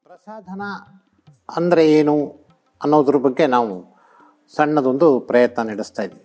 ಪ್ರಸಾಧನ ಅಂದರೆ ಏನು ಅನ್ನೋದ್ರ ಬಗ್ಗೆ ನಾವು ಸಣ್ಣದೊಂದು ಪ್ರಯತ್ನ ನಡೆಸ್ತಾ ಇದ್ವಿ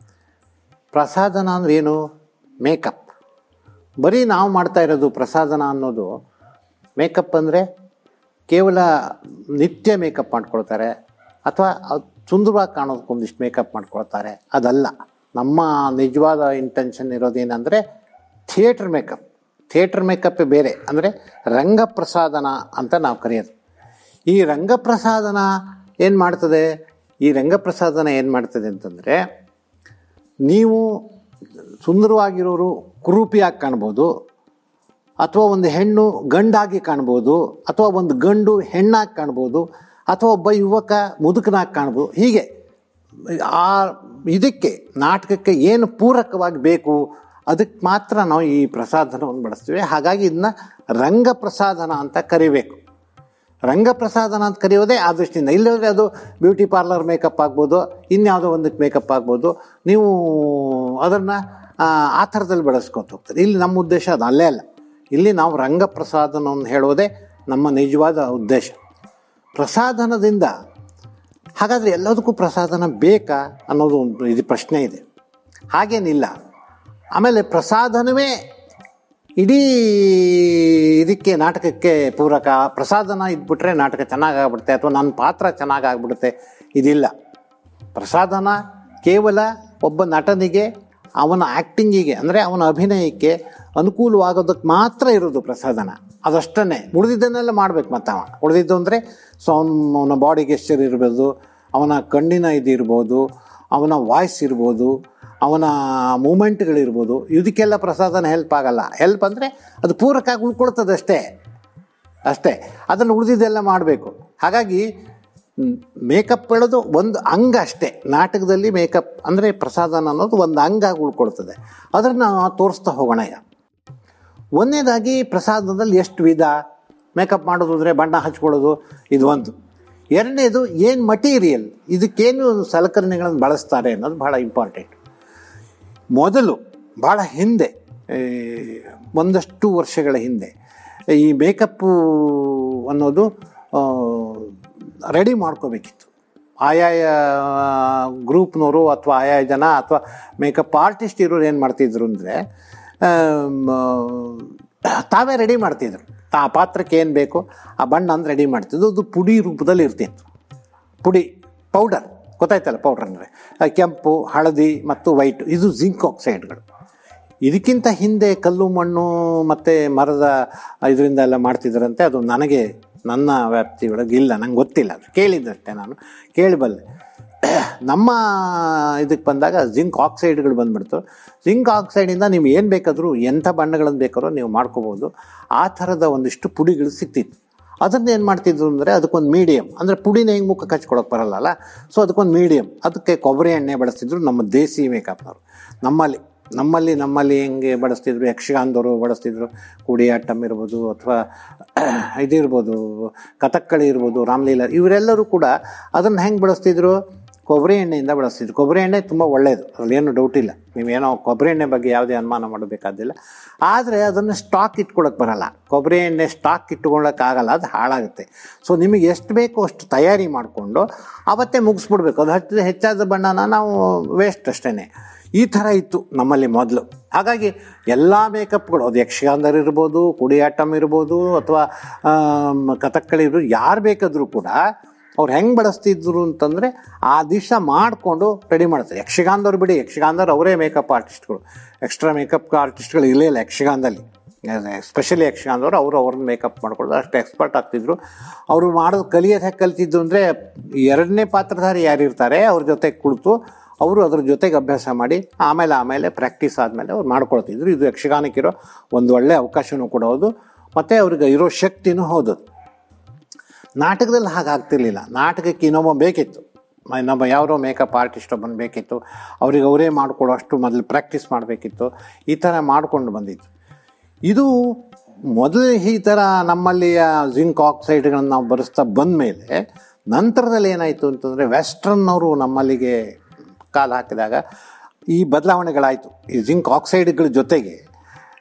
ಪ್ರಸಾಧನ ಅಂದ್ರೆ ಏನು ಮೇಕಪ್ ಬರೀ ನಾವು ಮಾಡ್ತಾ ಇರೋದು ಪ್ರಸಾಧನ ಅನ್ನೋದು ಮೇಕಪ್ ಅಂದರೆ ಕೇವಲ ನಿತ್ಯ ಮೇಕಪ್ ಮಾಡ್ಕೊಳ್ತಾರೆ ಅಥವಾ ಅದ್ ಸುಂದರವಾಗಿ ಕಾಣೋದಕ್ಕೊಂದಿಷ್ಟು ಮೇಕಪ್ ಮಾಡ್ಕೊಳ್ತಾರೆ ಅದಲ್ಲ ನಮ್ಮ ನಿಜವಾದ ಇಂಟೆನ್ಷನ್ ಇರೋದೇನೆಂದರೆ ಥಿಯೇಟ್ರ್ ಮೇಕಪ್ ಥಿಯೇಟ್ರ್ ಮೇಕಪ್ಪೇ ಬೇರೆ ಅಂದರೆ ರಂಗಪ್ರಸಾದನ ಅಂತ ನಾವು ಕರೆಯೋದು ಈ ರಂಗಪ್ರಸಾದನ ಏನು ಮಾಡ್ತದೆ ಈ ರಂಗಪ್ರಸಾದನ ಏನು ಮಾಡ್ತದೆ ಅಂತಂದರೆ ನೀವು ಸುಂದರವಾಗಿರೋರು ಕುರೂಪಿಯಾಗಿ ಕಾಣ್ಬೋದು ಅಥವಾ ಒಂದು ಹೆಣ್ಣು ಗಂಡಾಗಿ ಕಾಣ್ಬೋದು ಅಥವಾ ಒಂದು ಗಂಡು ಹೆಣ್ಣಾಗಿ ಕಾಣ್ಬೋದು ಅಥವಾ ಒಬ್ಬ ಯುವಕ ಮುದುಕನಾಗಿ ಕಾಣ್ಬೋದು ಹೀಗೆ ಆ ಇದಕ್ಕೆ ನಾಟಕಕ್ಕೆ ಏನು ಪೂರಕವಾಗಿ ಬೇಕು ಅದಕ್ಕೆ ಮಾತ್ರ ನಾವು ಈ ಪ್ರಸಾದನವನ್ನು ಬಳಸ್ತೀವಿ ಹಾಗಾಗಿ ಇದನ್ನ ರಂಗಪ್ರಸಾದನ ಅಂತ ಕರಿಬೇಕು ರಂಗಪ್ರಸಾದನ ಅಂತ ಕರೆಯೋದೇ ಆ ದೃಷ್ಟಿಯಿಂದ ಇಲ್ಲದ್ರೆ ಅದು ಬ್ಯೂಟಿ ಪಾರ್ಲರ್ ಮೇಕಪ್ ಆಗ್ಬೋದು ಇನ್ಯಾವುದೋ ಒಂದಕ್ಕೆ ಮೇಕಪ್ ಆಗ್ಬೋದು ನೀವು ಅದನ್ನು ಆ ಥರದಲ್ಲಿ ಬಳಸ್ಕೊತ ಹೋಗ್ತಾರೆ ಇಲ್ಲಿ ನಮ್ಮ ಉದ್ದೇಶ ಅದು ಅಲ್ಲೇ ಅಲ್ಲ ಇಲ್ಲಿ ನಾವು ರಂಗಪ್ರಸಾದನವನ್ನು ಹೇಳೋದೇ ನಮ್ಮ ನಿಜವಾದ ಉದ್ದೇಶ ಪ್ರಸಾದನದಿಂದ ಹಾಗಾದರೆ ಎಲ್ಲದಕ್ಕೂ ಪ್ರಸಾದನ ಬೇಕಾ ಅನ್ನೋದು ಒಂದು ಇದು ಪ್ರಶ್ನೆ ಇದೆ ಹಾಗೇನಿಲ್ಲ ಆಮೇಲೆ ಪ್ರಸಾದನವೇ ಇಡೀ ಇದಕ್ಕೆ ನಾಟಕಕ್ಕೆ ಪೂರಕ ಪ್ರಸಾದನ ಇದ್ಬಿಟ್ರೆ ನಾಟಕ ಚೆನ್ನಾಗಾಗ್ಬಿಡುತ್ತೆ ಅಥವಾ ನನ್ನ ಪಾತ್ರ ಚೆನ್ನಾಗಾಗ್ಬಿಡುತ್ತೆ ಇದಿಲ್ಲ ಪ್ರಸಾದನ ಕೇವಲ ಒಬ್ಬ ನಟನಿಗೆ ಅವನ ಆ್ಯಕ್ಟಿಂಗಿಗೆ ಅಂದರೆ ಅವನ ಅಭಿನಯಕ್ಕೆ ಅನುಕೂಲವಾಗೋದಕ್ಕೆ ಮಾತ್ರ ಇರೋದು ಪ್ರಸಾದನ ಅದಷ್ಟೇ ಉಳಿದಿದ್ದನ್ನೆಲ್ಲ ಮಾಡ್ಬೇಕು ಮತ್ತೆ ಅವ ಉಳಿದಿದ್ದು ಅಂದರೆ ಸೊ ಅವನ ಅವನ ಬಾಡಿ ಗೆಸ್ಚರ್ ಇರ್ಬೋದು ಅವನ ಕಣ್ಣಿನ ಇದು ಇರ್ಬೋದು ಅವನ ವಾಯ್ಸ್ ಇರ್ಬೋದು ಅವನ ಮೂಮೆಂಟ್ಗಳಿರ್ಬೋದು ಇದಕ್ಕೆಲ್ಲ ಪ್ರಸಾದನ ಹೆಲ್ಪ್ ಆಗಲ್ಲ ಹೆಲ್ಪ್ ಅಂದರೆ ಅದು ಪೂರಕ ಉಳ್ಕೊಳ್ತದೆ ಅಷ್ಟೇ ಅಷ್ಟೇ ಅದನ್ನು ಉಳಿದಿದ್ದೆಲ್ಲ ಮಾಡಬೇಕು ಹಾಗಾಗಿ ಮೇಕಪ್ ಹೇಳೋದು ಒಂದು ಅಂಗ ಅಷ್ಟೇ ನಾಟಕದಲ್ಲಿ ಮೇಕಪ್ ಅಂದರೆ ಪ್ರಸಾದನ ಅನ್ನೋದು ಒಂದು ಅಂಗಾಗಿ ಉಳ್ಕೊಳ್ತದೆ ಅದನ್ನು ತೋರಿಸ್ತಾ ಹೋಗೋಣ ಈಗ ಒಂದನೇದಾಗಿ ಪ್ರಸಾದದಲ್ಲಿ ಎಷ್ಟು ವಿಧ ಮೇಕಪ್ ಮಾಡೋದು ಅಂದರೆ ಬಣ್ಣ ಹಚ್ಕೊಳ್ಳೋದು ಇದು ಒಂದು ಎರಡನೇದು ಏನು ಮಟೀರಿಯಲ್ ಇದಕ್ಕೇನು ಸಲಕರಣೆಗಳನ್ನು ಬಳಸ್ತಾರೆ ಅನ್ನೋದು ಭಾಳ ಇಂಪಾರ್ಟೆಂಟ್ ಮೊದಲು ಭಾಳ ಹಿಂದೆ ಈ, ಒಂದಷ್ಟು ವರ್ಷಗಳ ಹಿಂದೆ ಈ ಮೇಕಪ್ಪು ಅನ್ನೋದು ರೆಡಿ ಮಾಡ್ಕೋಬೇಕಿತ್ತು ಆಯಾಯ ಗ್ರೂಪ್ನವರು ಅಥವಾ ಆಯಾಯ ಜನ ಅಥವಾ ಮೇಕಪ್ ಆರ್ಟಿಸ್ಟ್ ಇರೋರು ಏನು ಮಾಡ್ತಿದ್ರು ಅಂದರೆ ತಾವೇ ರೆಡಿ ಮಾಡ್ತಿದ್ರು ಆ ಪಾತ್ರಕ್ಕೆ ಏನು ಬೇಕು ಆ ಬಣ್ಣ ಅಂದ್ರೆ ರೆಡಿ ಮಾಡ್ತಿದ್ದು ಅದು ಪುಡಿ ರೂಪದಲ್ಲಿ ಇರ್ತಿತ್ತು ಪುಡಿ ಪೌಡರ್ ಗೊತ್ತಾಯ್ತಲ್ಲ ಪೌಡರ್ ಅಂದರೆ ಕೆಂಪು ಹಳದಿ ಮತ್ತು ವೈಟ್ ಇದು ಜಿಂಕ್ ಆಕ್ಸೈಡ್ಗಳು ಇದಕ್ಕಿಂತ ಹಿಂದೆ ಕಲ್ಲು ಮಣ್ಣು ಮತ್ತು ಮರದ ಇದರಿಂದ ಎಲ್ಲ ಮಾಡ್ತಿದ್ರಂತೆ ಅದು ನನಗೆ ನನ್ನ ವ್ಯಾಪ್ತಿ ಒಳಗೆ ಇಲ್ಲ ನಂಗೆ ಗೊತ್ತಿಲ್ಲ ಅದು ಕೇಳಿದ್ದಷ್ಟೇ ನಾನು ಕೇಳಿಬಲ್ಲೆ ನಮ್ಮ ಇದಕ್ಕೆ ಬಂದಾಗ ಜಿಂಕ್ ಆಕ್ಸೈಡ್ಗಳು ಬಂದ್ಬಿಡ್ತು ಜಿಂಕ್ ಆಕ್ಸೈಡಿಂದ ನೀವು ಏನು ಬೇಕಾದರೂ ಎಂಥ ಬಣ್ಣಗಳನ್ನು ಬೇಕಾದ್ರೂ ನೀವು ಮಾಡ್ಕೋಬೋದು ಆ ಥರದ ಒಂದಿಷ್ಟು ಪುಡಿಗಳು ಸಿಕ್ತಿತ್ತು ಅದನ್ನ ಏನು ಮಾಡ್ತಿದ್ರು ಅಂದರೆ ಅದಕ್ಕೊಂದು ಮೀಡಿಯಮ್ ಅಂದರೆ ಪುಡಿನ ಹೆಂಗೆ ಮುಖಕ್ಕೆ ಹಚ್ಕೊಳಕ್ಕೆ ಬರಲ್ಲಲ್ಲ ಸೊ ಅದಕ್ಕೊಂದು ಮೀಡಿಯಮ್ ಅದಕ್ಕೆ ಕೊಬ್ಬರಿ ಎಣ್ಣೆ ಬಳಸ್ತಿದ್ರು ನಮ್ಮ ದೇಸಿ ಮೇಕಪ್ನವರು ನಮ್ಮಲ್ಲಿ ನಮ್ಮಲ್ಲಿ ನಮ್ಮಲ್ಲಿ ಹೆಂಗೆ ಬಳಸ್ತಿದ್ರು ಯಕ್ಷಗಾನದವರು ಬಳಸ್ತಿದ್ರು ಕೂಡಿಯಾಟ್ಟಂ ಇರ್ಬೋದು ಅಥವಾ ಇದಿರ್ಬೋದು ಕಥಕ್ಕಳಿ ಇರ್ಬೋದು ರಾಮಲೀಲಾ ಇವರೆಲ್ಲರೂ ಕೂಡ ಅದನ್ನು ಹೆಂಗೆ ಬಳಸ್ತಿದ್ರು ಕೊಬ್ಬರಿ ಎಣ್ಣೆಯಿಂದ ಬಳಸ್ತಿದ್ರು ಕೊಬ್ಬರಿ ಎಣ್ಣೆ ತುಂಬ ಒಳ್ಳೆಯದು ಅದರಲ್ಲಿ ಏನು ಡೌಟ್ ಇಲ್ಲ ನೀವೇನೋ ಕೊಬ್ಬರಿ ಎಣ್ಣೆ ಬಗ್ಗೆ ಯಾವುದೇ ಅನುಮಾನ ಮಾಡಬೇಕಾದಿಲ್ಲ ಆದರೆ ಅದನ್ನು ಸ್ಟಾಕ್ ಇಟ್ಕೊಳಕ್ಕೆ ಬರಲ್ಲ ಕೊಬ್ಬರಿ ಎಣ್ಣೆ ಸ್ಟಾಕ್ ಇಟ್ಕೊಳ್ಳೋಕ್ಕಾಗಲ್ಲ ಅದು ಹಾಳಾಗುತ್ತೆ ಸೊ ನಿಮಗೆ ಎಷ್ಟು ಬೇಕೋ ಅಷ್ಟು ತಯಾರಿ ಮಾಡಿಕೊಂಡು ಅವತ್ತೇ ಮುಗಿಸ್ಬಿಡ್ಬೇಕು ಅದು ಹಚ್ಚಿದ ಹೆಚ್ಚಾದ ಬಣ್ಣನ ನಾವು ವೇಸ್ಟ್ ಅಷ್ಟೇ ಈ ಥರ ಇತ್ತು ನಮ್ಮಲ್ಲಿ ಮೊದಲು ಹಾಗಾಗಿ ಎಲ್ಲ ಮೇಕಪ್ಗಳು ಅದು ಯಕ್ಷಗಾನದವ್ರು ಇರ್ಬೋದು ಕುಡಿಯಾಟಮ್ ಇರ್ಬೋದು ಅಥವಾ ಕಥಕ್ಕಳಿ ಇರ್ಬೋದು ಯಾರು ಬೇಕಾದರೂ ಕೂಡ ಅವ್ರು ಹೆಂಗೆ ಬಳಸ್ತಿದ್ರು ಅಂತಂದರೆ ಆ ದಿವಸ ಮಾಡಿಕೊಂಡು ರೆಡಿ ಮಾಡ್ತಾರೆ ಯಕ್ಷಗಾನದವ್ರು ಬಿಡಿ ಯಕ್ಷಗಾನದವ್ರು ಅವರೇ ಮೇಕಪ್ ಆರ್ಟಿಸ್ಟ್ಗಳು ಎಕ್ಸ್ಟ್ರಾ ಮೇಕಪ್ ಆರ್ಟಿಸ್ಟ್ಗಳು ಇರಲೇ ಇಲ್ಲ ಯಕ್ಷಗಾನದಲ್ಲಿ ಸ್ಪೆಷಲಿ ಯಕ್ಷಗಾನದವ್ರು ಅವರು ಅವ್ರನ್ನ ಮೇಕಪ್ ಮಾಡ್ಕೊಳ್ಳೋದು ಅಷ್ಟು ಎಕ್ಸ್ಪರ್ಟ್ ಆಗ್ತಿದ್ರು ಅವರು ಮಾಡೋದು ಕಲಿಯೋದು ಹೇಗೆ ಕಲ್ತಿದ್ದು ಅಂದರೆ ಎರಡನೇ ಪಾತ್ರಧಾರಿ ಯಾರಿರ್ತಾರೆ ಅವ್ರ ಜೊತೆ ಕುಳಿತು ಅವರು ಅದ್ರ ಜೊತೆಗೆ ಅಭ್ಯಾಸ ಮಾಡಿ ಆಮೇಲೆ ಆಮೇಲೆ ಪ್ರಾಕ್ಟೀಸ್ ಆದಮೇಲೆ ಅವ್ರು ಮಾಡ್ಕೊಳ್ತಿದ್ರು ಇದು ಯಕ್ಷಗಾನಕ್ಕಿರೋ ಒಂದು ಒಳ್ಳೆ ಅವಕಾಶನೂ ಕೂಡ ಹೌದು ಮತ್ತು ಅವ್ರಿಗೆ ಇರೋ ಶಕ್ತಿನೂ ಹೌದು ನಾಟಕದಲ್ಲಿ ಹಾಗೆ ಆಗ್ತಿರ್ಲಿಲ್ಲ ನಾಟಕಕ್ಕೆ ಇನ್ನೊಬ್ಬ ಬೇಕಿತ್ತು ಮ- ಇನ್ನೊಬ್ಬ ಯಾರೋ ಮೇಕಪ್ ಆರ್ಟಿಸ್ಟ್ ಒಬ್ಬನು ಬೇಕಿತ್ತು ಅವ್ರಿಗೆ ಅವರೇ ಮಾಡಿಕೊಡೋ ಅಷ್ಟು ಮೊದಲು ಪ್ರಾಕ್ಟೀಸ್ ಮಾಡಬೇಕಿತ್ತು ಈ ಥರ ಮಾಡಿಕೊಂಡು ಬಂದಿತ್ತು ಇದು ಮೊದಲು ಈ ಥರ ನಮ್ಮಲ್ಲಿ ಜಿಂಕ್ ಆಕ್ಸೈಡ್ಗಳನ್ನು ನಾವು ಬರೆಸ್ತಾ ಬಂದ ಮೇಲೆ ನಂತರದಲ್ಲಿ ಏನಾಯಿತು ಅಂತಂದರೆ ವೆಸ್ಟ್ರನ್ನವರು ನಮ್ಮಲ್ಲಿಗೆ ಕಾಲು ಹಾಕಿದಾಗ ಈ ಬದಲಾವಣೆಗಳಾಯಿತು ಈ ಜಿಂಕ್ ಆಕ್ಸೈಡ್ಗಳ ಜೊತೆಗೆ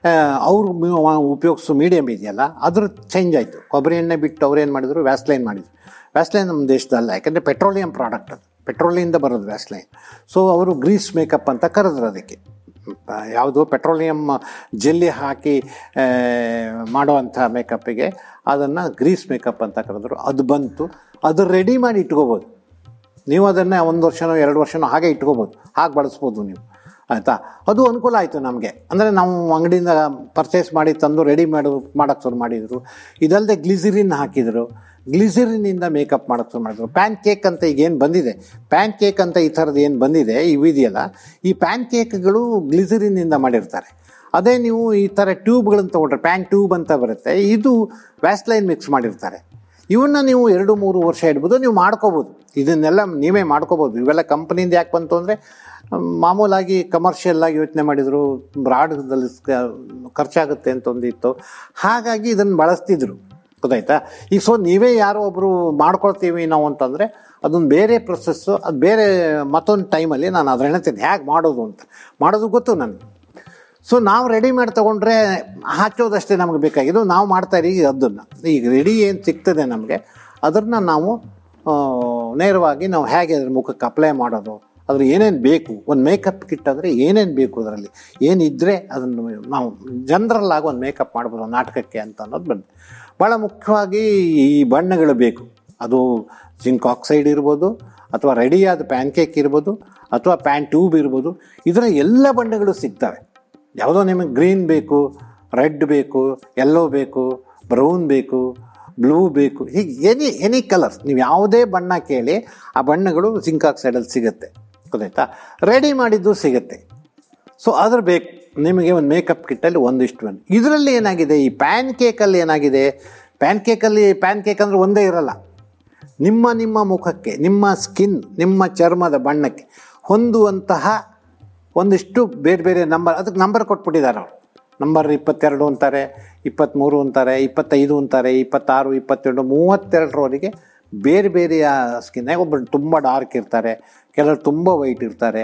ಅವರು ಉಪಯೋಗಿಸೋ ಮೀಡಿಯಮ್ ಇದೆಯಲ್ಲ ಅದ್ರ ಚೇಂಜ್ ಆಯಿತು ಕೊಬ್ಬರಿ ಎಣ್ಣೆ ಬಿಟ್ಟು ಅವ್ರು ಏನು ಮಾಡಿದ್ರು ವ್ಯಾಸ್ಲೈನ್ ಮಾಡಿದ್ರು ವ್ಯಾಸ್ಲೈನ್ ನಮ್ಮ ದೇಶದಲ್ಲ ಯಾಕಂದರೆ ಪೆಟ್ರೋಲಿಯಂ ಪ್ರಾಡಕ್ಟ್ ಅದು ಪೆಟ್ರೋಲಿಯಿಂದ ಬರೋದು ವ್ಯಾಸ್ಲೈನ್ ಸೊ ಅವರು ಗ್ರೀಸ್ ಮೇಕಪ್ ಅಂತ ಕರೆದ್ರು ಅದಕ್ಕೆ ಯಾವುದು ಪೆಟ್ರೋಲಿಯಂ ಜೆಲ್ಲಿ ಹಾಕಿ ಆ, ಮಾಡುವಂಥ ಮೇಕಪ್ಪಿಗೆ ಅದನ್ನು ಗ್ರೀಸ್ ಮೇಕಪ್ ಅಂತ ಕರೆದ್ರು ಅದು ಬಂತು ಅದು ರೆಡಿ ಮಾಡಿ ಇಟ್ಕೋಬೋದು ನೀವು ಅದನ್ನು ಒಂದು ವರ್ಷನೋ ಎರಡು ವರ್ಷನೋ ಹಾಗೆ ಇಟ್ಕೋಬೋದು ಹಾಗೆ ಬಳಸ್ಬೋದು ನೀವು ಆಯಿತಾ ಅದು ಅನುಕೂಲ ಆಯಿತು ನಮಗೆ ಅಂದರೆ ನಾವು ಅಂಗಡಿಯಿಂದ ಪರ್ಚೇಸ್ ಮಾಡಿ ತಂದು ರೆಡಿ ಮಾಡು ಮಾಡೋಕ್ಕೆ ಶುರು ಮಾಡಿದರು ಇದಲ್ಲದೆ ಗ್ಲಿಸಿರಿನ್ ಹಾಕಿದರು ಗ್ಲಿಸಿರಿನಿಂದ ಮೇಕಪ್ ಮಾಡೋಕ್ಕೆ ಶುರು ಮಾಡಿದ್ರು ಪ್ಯಾನ್ ಕೇಕ್ ಅಂತ ಈಗ ಏನು ಬಂದಿದೆ ಪ್ಯಾನ್ ಕೇಕ್ ಅಂತ ಈ ಥರದ್ದು ಏನು ಬಂದಿದೆ ಇವಿದೆಯಲ್ಲ ಈ ಪ್ಯಾನ್ ಕೇಕ್ಗಳು ಗ್ಲಿಸಿರಿನಿಂದ ಮಾಡಿರ್ತಾರೆ ಅದೇ ನೀವು ಈ ಥರ ಟ್ಯೂಬ್ಗಳನ್ನು ತೊಗೊಂಡ್ರೆ ಪ್ಯಾನ್ ಟ್ಯೂಬ್ ಅಂತ ಬರುತ್ತೆ ಇದು ವ್ಯಾಸ್ಲೈನ್ ಮಿಕ್ಸ್ ಮಾಡಿರ್ತಾರೆ ಇವನ್ನ ನೀವು ಎರಡು ಮೂರು ವರ್ಷ ಇಡ್ಬೋದು ನೀವು ಮಾಡ್ಕೋಬೋದು ಇದನ್ನೆಲ್ಲ ನೀವೇ ಮಾಡ್ಕೋಬೋದು ಇವೆಲ್ಲ ಕಂಪ್ನಿಯಿಂದ ಯಾಕೆ ಬಂತು ಅಂದರೆ ಮಾಮೂಲಾಗಿ ಕಮರ್ಷಿಯಲ್ ಆಗಿ ಯೋಚನೆ ಮಾಡಿದರು ಬ್ರಾಡ್ದಲ್ಲಿ ಖರ್ಚಾಗುತ್ತೆ ಅಂತ ಒಂದಿತ್ತು ಹಾಗಾಗಿ ಇದನ್ನು ಬಳಸ್ತಿದ್ರು ಗೊತ್ತಾಯ್ತಾ ಈಗ ಸೊ ನೀವೇ ಯಾರೋ ಒಬ್ಬರು ಮಾಡ್ಕೊಳ್ತೀವಿ ನಾವು ಅಂತಂದರೆ ಅದೊಂದು ಬೇರೆ ಪ್ರೊಸೆಸ್ಸು ಅದು ಬೇರೆ ಮತ್ತೊಂದು ಟೈಮಲ್ಲಿ ನಾನು ಅದ್ರ ಹೇಳ್ತೀನಿ ಹೇಗೆ ಮಾಡೋದು ಅಂತ ಮಾಡೋದು ಗೊತ್ತು ನನಗೆ ಸೊ ನಾವು ರೆಡಿ ಮಾಡಿ ತೊಗೊಂಡ್ರೆ ಹಾಕೋದಷ್ಟೇ ನಮಗೆ ಬೇಕಾಗಿದ್ದು ನಾವು ಮಾಡ್ತಾ ಇದ್ದೀವಿ ಅದನ್ನು ಈಗ ರೆಡಿ ಏನು ಸಿಗ್ತದೆ ನಮಗೆ ಅದನ್ನು ನಾವು ಆ, ನೇರವಾಗಿ ನಾವು ಹೇಗೆ ಅದ್ರ ಮುಖಕ್ಕೆ ಅಪ್ಲೈ ಮಾಡೋದು ಅದ್ರ ಏನೇನು ಬೇಕು ಒಂದು ಮೇಕಪ್ ಕಿಟ್ ಅಂದರೆ ಏನೇನು ಬೇಕು ಅದರಲ್ಲಿ ಏನಿದ್ದರೆ ಅದನ್ನು ನಾವು ಜನರಲ್ ಆಗಿ ಒಂದು ಮೇಕಪ್ ಮಾಡ್ಬೋದು ನಾಟಕಕ್ಕೆ ಅಂತ ಅನ್ನೋದು ಬಂದು ಭಾಳ ಮುಖ್ಯವಾಗಿ ಈ ಬಣ್ಣಗಳು ಬೇಕು ಅದು ಜಿಂಕ್ ಆಕ್ಸೈಡ್ ಇರ್ಬೋದು ಅಥವಾ ರೆಡಿಯಾದ ಪ್ಯಾನ್ ಕೇಕ್ ಇರ್ಬೋದು ಅಥವಾ ಪ್ಯಾನ್ ಟ್ಯೂಬ್ ಇರ್ಬೋದು ಇದರ ಎಲ್ಲ ಬಣ್ಣಗಳು ಸಿಗ್ತವೆ ಯಾವುದೋ ನಿಮಗೆ ಗ್ರೀನ್ ಬೇಕು ರೆಡ್ ಬೇಕು ಯೆಲ್ಲೋ ಬೇಕು ಬ್ರೌನ್ ಬೇಕು ಬ್ಲೂ ಬೇಕು ಹೀಗೆ ಎನಿ ಎನಿ ಕಲರ್ಸ್ ನೀವು ಯಾವುದೇ ಬಣ್ಣ ಕೇಳಿ ಆ ಬಣ್ಣಗಳು ಜಿಂಕ್ ಆಕ್ಸೈಡಲ್ಲಿ ಸಿಗುತ್ತೆ ಗೊತ್ತಾಯ್ತಾ ರೆಡಿ ಮಾಡಿದ್ದು ಸಿಗುತ್ತೆ ಸೊ ಅದ್ರ ಬೇಕು ನಿಮಗೆ ಒಂದು ಮೇಕಪ್ ಕಿಟ್ಟಲ್ಲಿ ಒಂದಿಷ್ಟು ಬಣ್ಣ ಇದರಲ್ಲಿ ಏನಾಗಿದೆ ಈ ಪ್ಯಾನ್ ಕೇಕಲ್ಲಿ ಏನಾಗಿದೆ ಪ್ಯಾನ್ ಕೇಕಲ್ಲಿ ಪ್ಯಾನ್ ಕೇಕ್ ಅಂದರೆ ಒಂದೇ ಇರಲ್ಲ ನಿಮ್ಮ ನಿಮ್ಮ ಮುಖಕ್ಕೆ ನಿಮ್ಮ ಸ್ಕಿನ್ ನಿಮ್ಮ ಚರ್ಮದ ಬಣ್ಣಕ್ಕೆ ಹೊಂದುವಂತಹ ಒಂದಿಷ್ಟು ಬೇರೆ ಬೇರೆ ನಂಬರ್ ಅದಕ್ಕೆ ನಂಬರ್ ಕೊಟ್ಬಿಟ್ಟಿದ್ದಾರೆ ಅವರು ನಂಬರ್ ಇಪ್ಪತ್ತೆರಡು ಅಂತಾರೆ ಇಪ್ಪತ್ತ್ಮೂರು ಅಂತಾರೆ ಇಪ್ಪತ್ತೈದು ಅಂತಾರೆ ಇಪ್ಪತ್ತಾರು ಇಪ್ಪತ್ತೆರಡು ಮೂವತ್ತೆರಡರವರೆಗೆ ಬೇರೆ ಬೇರೆಯ ಸ್ಕಿನ್ನಾಗ ಒಬ್ಬರು ತುಂಬ ಡಾರ್ಕ್ ಇರ್ತಾರೆ ಕೆಲವರು ತುಂಬ ವೈಟ್ ಇರ್ತಾರೆ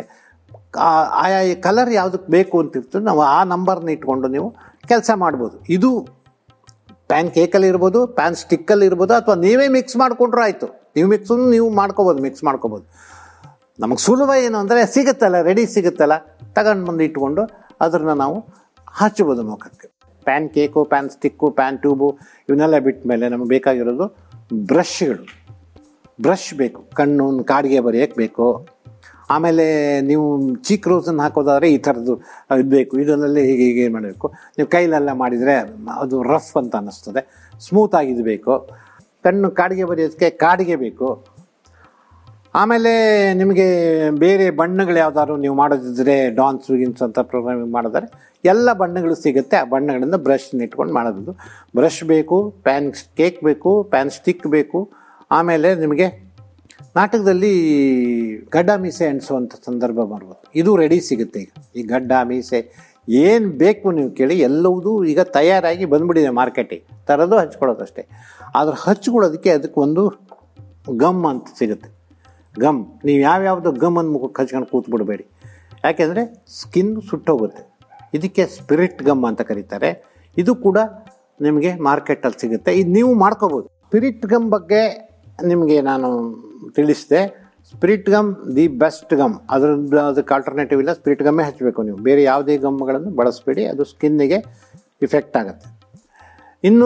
ಆ- ಆಯಾ ಕಲರ್ ಯಾವುದಕ್ಕೆ ಬೇಕು ಅಂತ ಇರ್ತದೆ ನಾವು ಆ ನಂಬರ್ನ ಇಟ್ಕೊಂಡು ನೀವು ಕೆಲಸ ಮಾಡ್ಬೋದು ಇದು ಪ್ಯಾನ್ ಕೇಕಲ್ಲಿ ಇರ್ಬೋದು ಪ್ಯಾನ್ ಸ್ಟಿಕ್ಕಲ್ಲಿ ಇರ್ಬೋದು ಅಥವಾ ನೀವೇ ಮಿಕ್ಸ್ ಮಾಡಿಕೊಂಡ್ರೂ ಆಯಿತು ನೀವು ಮಿಕ್ಸು ನೀವು ಮಾಡ್ಕೋಬೋದು ಮಿಕ್ಸ್ ಮಾಡ್ಕೋಬೋದು ನಮಗೆ ಸುಲಭ ಏನು ಅಂದರೆ ಸಿಗುತ್ತಲ್ಲ ರೆಡಿ ಸಿಗುತ್ತಲ್ಲ ತಗೊಂಡು ಬಂದು ಇಟ್ಕೊಂಡು ಅದನ್ನು ನಾವು ಹಚ್ಚಬೋದು ಮುಖಕ್ಕೆ pan cake pan stick pan tube ಇವನ್ನೆಲ್ಲ ಬಿಟ್ಟ ಮೇಲೆ ನಮಗೆ ಬೇಕಾಗಿರೋದು ಬ್ರಷ್ಗಳು ಬ್ರಷ್ ಬೇಕು ಕಣ್ಣು ಕಾಡಿಗೆ ಬರೆಯೋಕ್ಕೆ ಬೇಕು ಆಮೇಲೆ ನೀವು ಚೀಕ್ ರೋಸನ್ನು ಹಾಕೋದಾದ್ರೆ ಈ ಥರದ್ದು ಇದು ಬೇಕು ಇದರಲ್ಲಿ ಹೀಗೆ ಹೀಗೆ ಮಾಡಬೇಕು ನೀವು ಕೈಲೆಲ್ಲ ಮಾಡಿದರೆ ಅದು ರಫ್ ಅಂತ ಅನ್ನಿಸ್ತದೆ ಸ್ಮೂತಾಗಿ ಇದು ಬೇಕು ಕಣ್ಣು ಕಾಡಿಗೆ ಬರೆಯೋದಕ್ಕೆ ಕಾಡಿಗೆ ಬೇಕು ಆಮೇಲೆ ನಿಮಗೆ ಬೇರೆ ಬಣ್ಣಗಳು ಯಾವ್ದಾದ್ರು ನೀವು ಮಾಡೋದಿದ್ರೆ ಡಾನ್ಸ್ ವಿಗಿನ್ಸ್ ಅಂತ ಪ್ರೋಗ್ರಾಮಿಂಗ್ ಮಾಡಿದ್ರೆ ಎಲ್ಲ ಬಣ್ಣಗಳು ಸಿಗುತ್ತೆ ಆ ಬಣ್ಣಗಳಿಂದ ಬ್ರಷ್ನ ಇಟ್ಕೊಂಡು ಮಾಡೋದು ಬ್ರಷ್ ಬೇಕು ಪ್ಯಾನ್ ಕೇಕ್ ಬೇಕು ಪ್ಯಾನ್ ಸ್ಟಿಕ್ ಬೇಕು ಆಮೇಲೆ ನಿಮಗೆ ನಾಟಕದಲ್ಲಿ ಗಡ್ಡ ಮೀಸೆ ಎಣಿಸುವಂಥ ಸಂದರ್ಭ ಬರ್ಬೋದು ಇದು ರೆಡಿ ಸಿಗುತ್ತೆ ಈಗ ಈ ಗಡ್ಡ ಮೀಸೆ ಏನು ಬೇಕು ನೀವು ಕೇಳಿ ಎಲ್ಲವುದೂ ಈಗ ತಯಾರಾಗಿ ಬಂದ್ಬಿಟ್ಟಿದೆ ಮಾರ್ಕೆಟಿಗೆ ತರೋದು ಹಚ್ಕೊಳ್ಳೋದು ಅಷ್ಟೇ ಆದ್ರೆ ಹಚ್ಕೊಳ್ಳೋದಕ್ಕೆ ಅದಕ್ಕೆ ಒಂದು ಗಮ್ ಅಂತ ಸಿಗುತ್ತೆ ಗಮ್ ನೀವು ಯಾವ್ಯಾವುದು ಗಮ್ಮನ್ನು ಮುಖಕ್ಕೆ ಹಚ್ಕೊಂಡು ಕೂತ್ಬಿಡಬೇಡಿ ಯಾಕೆಂದರೆ ಸ್ಕಿನ್ ಸುಟ್ಟೋಗುತ್ತೆ ಇದಕ್ಕೆ ಸ್ಪಿರಿಟ್ ಗಮ್ ಅಂತ ಕರೀತಾರೆ ಇದು ಕೂಡ ನಿಮಗೆ ಮಾರ್ಕೆಟಲ್ಲಿ ಸಿಗುತ್ತೆ ಇದು ನೀವು ಮಾಡ್ಕೋಬೋದು ಸ್ಪಿರಿಟ್ ಗಮ್ ಬಗ್ಗೆ ನಿಮಗೆ ನಾನು ತಿಳಿಸಿದೆ spirit gum the best gum ಅದ್ರದ್ದು ಅದಕ್ಕೆ ಆಲ್ಟರ್ನೇಟಿವ್ ಇಲ್ಲ ಸ್ಪಿರಿಟ್ ಗಮ್ಮೇ ಹಚ್ಚಬೇಕು ನೀವು ಬೇರೆ ಯಾವುದೇ ಗಮ್ಗಳನ್ನು ಬಳಸಬೇಡಿ ಅದು ಸ್ಕಿನ್ನಿಗೆ ಇಫೆಕ್ಟ್ ಆಗುತ್ತೆ ಇನ್ನು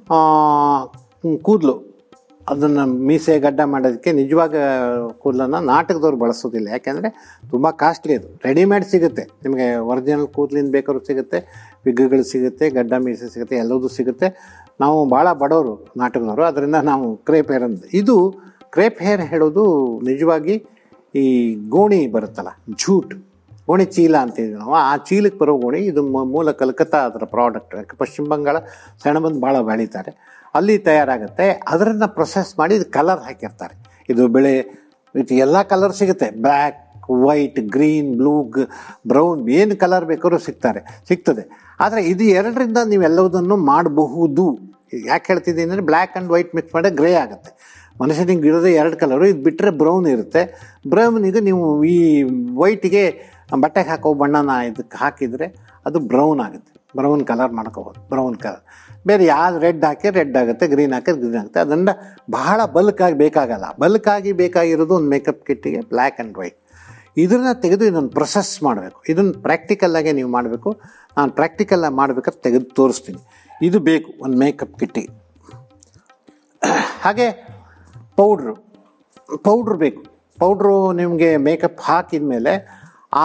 ಕೂದಲು ಅದನ್ನು ಮೀಸೆ ಗಡ್ಡ ಮಾಡೋದಕ್ಕೆ ನಿಜವಾಗ ಕೂದಲನ್ನು ನಾಟಕದವ್ರು ಬಳಸೋದಿಲ್ಲ ಯಾಕೆಂದರೆ ತುಂಬ ಕಾಸ್ಟ್ಲಿ ಅದು ರೆಡಿಮೇಡ್ ಸಿಗುತ್ತೆ ನಿಮಗೆ ಒರಿಜಿನಲ್ ಕೂದಲಿಂದ ಬೇಕಾದ್ರೂ ಸಿಗುತ್ತೆ ವಿಗ್ಗುಗಳು ಸಿಗುತ್ತೆ ಗಡ್ಡ ಮೀಸೆ ಸಿಗುತ್ತೆ ಎಲ್ಲದೂ ಸಿಗುತ್ತೆ ನಾವು ಭಾಳ ಬಡವರು ನಾಟಕದವರು ಅದರಿಂದ ನಾವು ಕ್ರೇಪ್ ಹೇರ್ ಅಂತ ಇದು ಕ್ರೇಪ್ ಹೇರ್ ಹೇಳೋದು ನಿಜವಾಗಿ ಈ ಗೋಣಿ ಬರುತ್ತಲ್ಲ ಝೂಟ್ ಗೋಣಿ ಚೀಲ ಅಂತಿದ್ವಿ ನಾವು ಆ ಚೀಲಕ್ಕೆ ಬರೋ ಗೋಣಿ ಇದು ಮೂ- ಮೂಲ ಕಲ್ಕತ್ತಾ ಅದರ ಪ್ರಾಡಕ್ಟ್ ಯಾಕೆ ಪಶ್ಚಿಮ ಬಂಗಾಳ ಸೆಣಬಂದು ಭಾಳ ಬೆಳೀತಾರೆ ಅಲ್ಲಿ ತಯಾರಾಗುತ್ತೆ ಅದನ್ನು ಪ್ರೊಸೆಸ್ ಮಾಡಿ ಇದು ಕಲರ್ ಹಾಕಿರ್ತಾರೆ ಇದು ಬೆಳೆ ಇದು ಎಲ್ಲ ಕಲರ್ ಸಿಗುತ್ತೆ black white green blue brown ಏನು ಕಲರ್ ಬೇಕಾದ್ರೂ ಸಿಗ್ತಾರೆ ಸಿಗ್ತದೆ ಆದರೆ ಇದು ಎರಡರಿಂದ ನೀವು ಎಲ್ಲವುದನ್ನು ಮಾಡಬಹುದು ಯಾಕೆ ಹೇಳ್ತಿದ್ದೀನಿ ಅಂದರೆ ಬ್ಲ್ಯಾಕ್ ಆ್ಯಂಡ್ ವೈಟ್ ಮಿಕ್ಸ್ ಮಾಡಿ ಗ್ರೇ ಆಗುತ್ತೆ ಮನುಷ್ಯನಿಗೆ ಇರೋದೇ ಎರಡು ಕಲರು ಇದು ಬಿಟ್ಟರೆ ಬ್ರೌನ್ ಇರುತ್ತೆ ಬ್ರೌನಿಗೆ ನೀವು ಈ ವೈಟಿಗೆ ಬಟ್ಟೆಗೆ ಹಾಕೋ ಬಣ್ಣನ ಇದಕ್ಕೆ ಹಾಕಿದರೆ ಅದು ಬ್ರೌನ್ ಆಗುತ್ತೆ ಬ್ರೌನ್ ಕಲರ್ ಮಾಡ್ಕೋಬೋದು ಬ್ರೌನ್ ಕಲರ್ ಬೇರೆ ಯಾವ್ದು ರೆಡ್ ಹಾಕಿ ರೆಡ್ ಆಗುತ್ತೆ ಗ್ರೀನ್ ಹಾಕಿ ಗ್ರೀನ್ ಆಗುತ್ತೆ ಅದನ್ನು ಬಹಳ ಬಲ್ಕಾಗಿ ಬೇಕಾಗಲ್ಲ ಬಲ್ಕಾಗಿ ಬೇಕಾಗಿರೋದು ಒಂದು ಮೇಕಪ್ ಕಿಟ್ಟಿಗೆ ಬ್ಲ್ಯಾಕ್ ಆ್ಯಂಡ್ ವೈಟ್ ಇದನ್ನು ತೆಗೆದು ಇದನ್ನು ಪ್ರೊಸೆಸ್ ಮಾಡಬೇಕು ಇದನ್ನು ಪ್ರಾಕ್ಟಿಕಲ್ಲಾಗೆ ನೀವು ಮಾಡಬೇಕು ನಾನು ಪ್ರಾಕ್ಟಿಕಲ್ಲಾಗಿ ಮಾಡ್ಬೇಕಾದ್ರೆ ತೆಗೆದು ತೋರಿಸ್ತೀನಿ ಇದು ಬೇಕು ಒಂದು ಮೇಕಪ್ ಕಿಟ್ಟಿಗೆ ಹಾಗೆ ಪೌಡ್ರು ಪೌಡ್ರ್ ಬೇಕು ಪೌಡ್ರು ನಿಮಗೆ ಮೇಕಪ್ ಹಾಕಿದ ಮೇಲೆ ಆ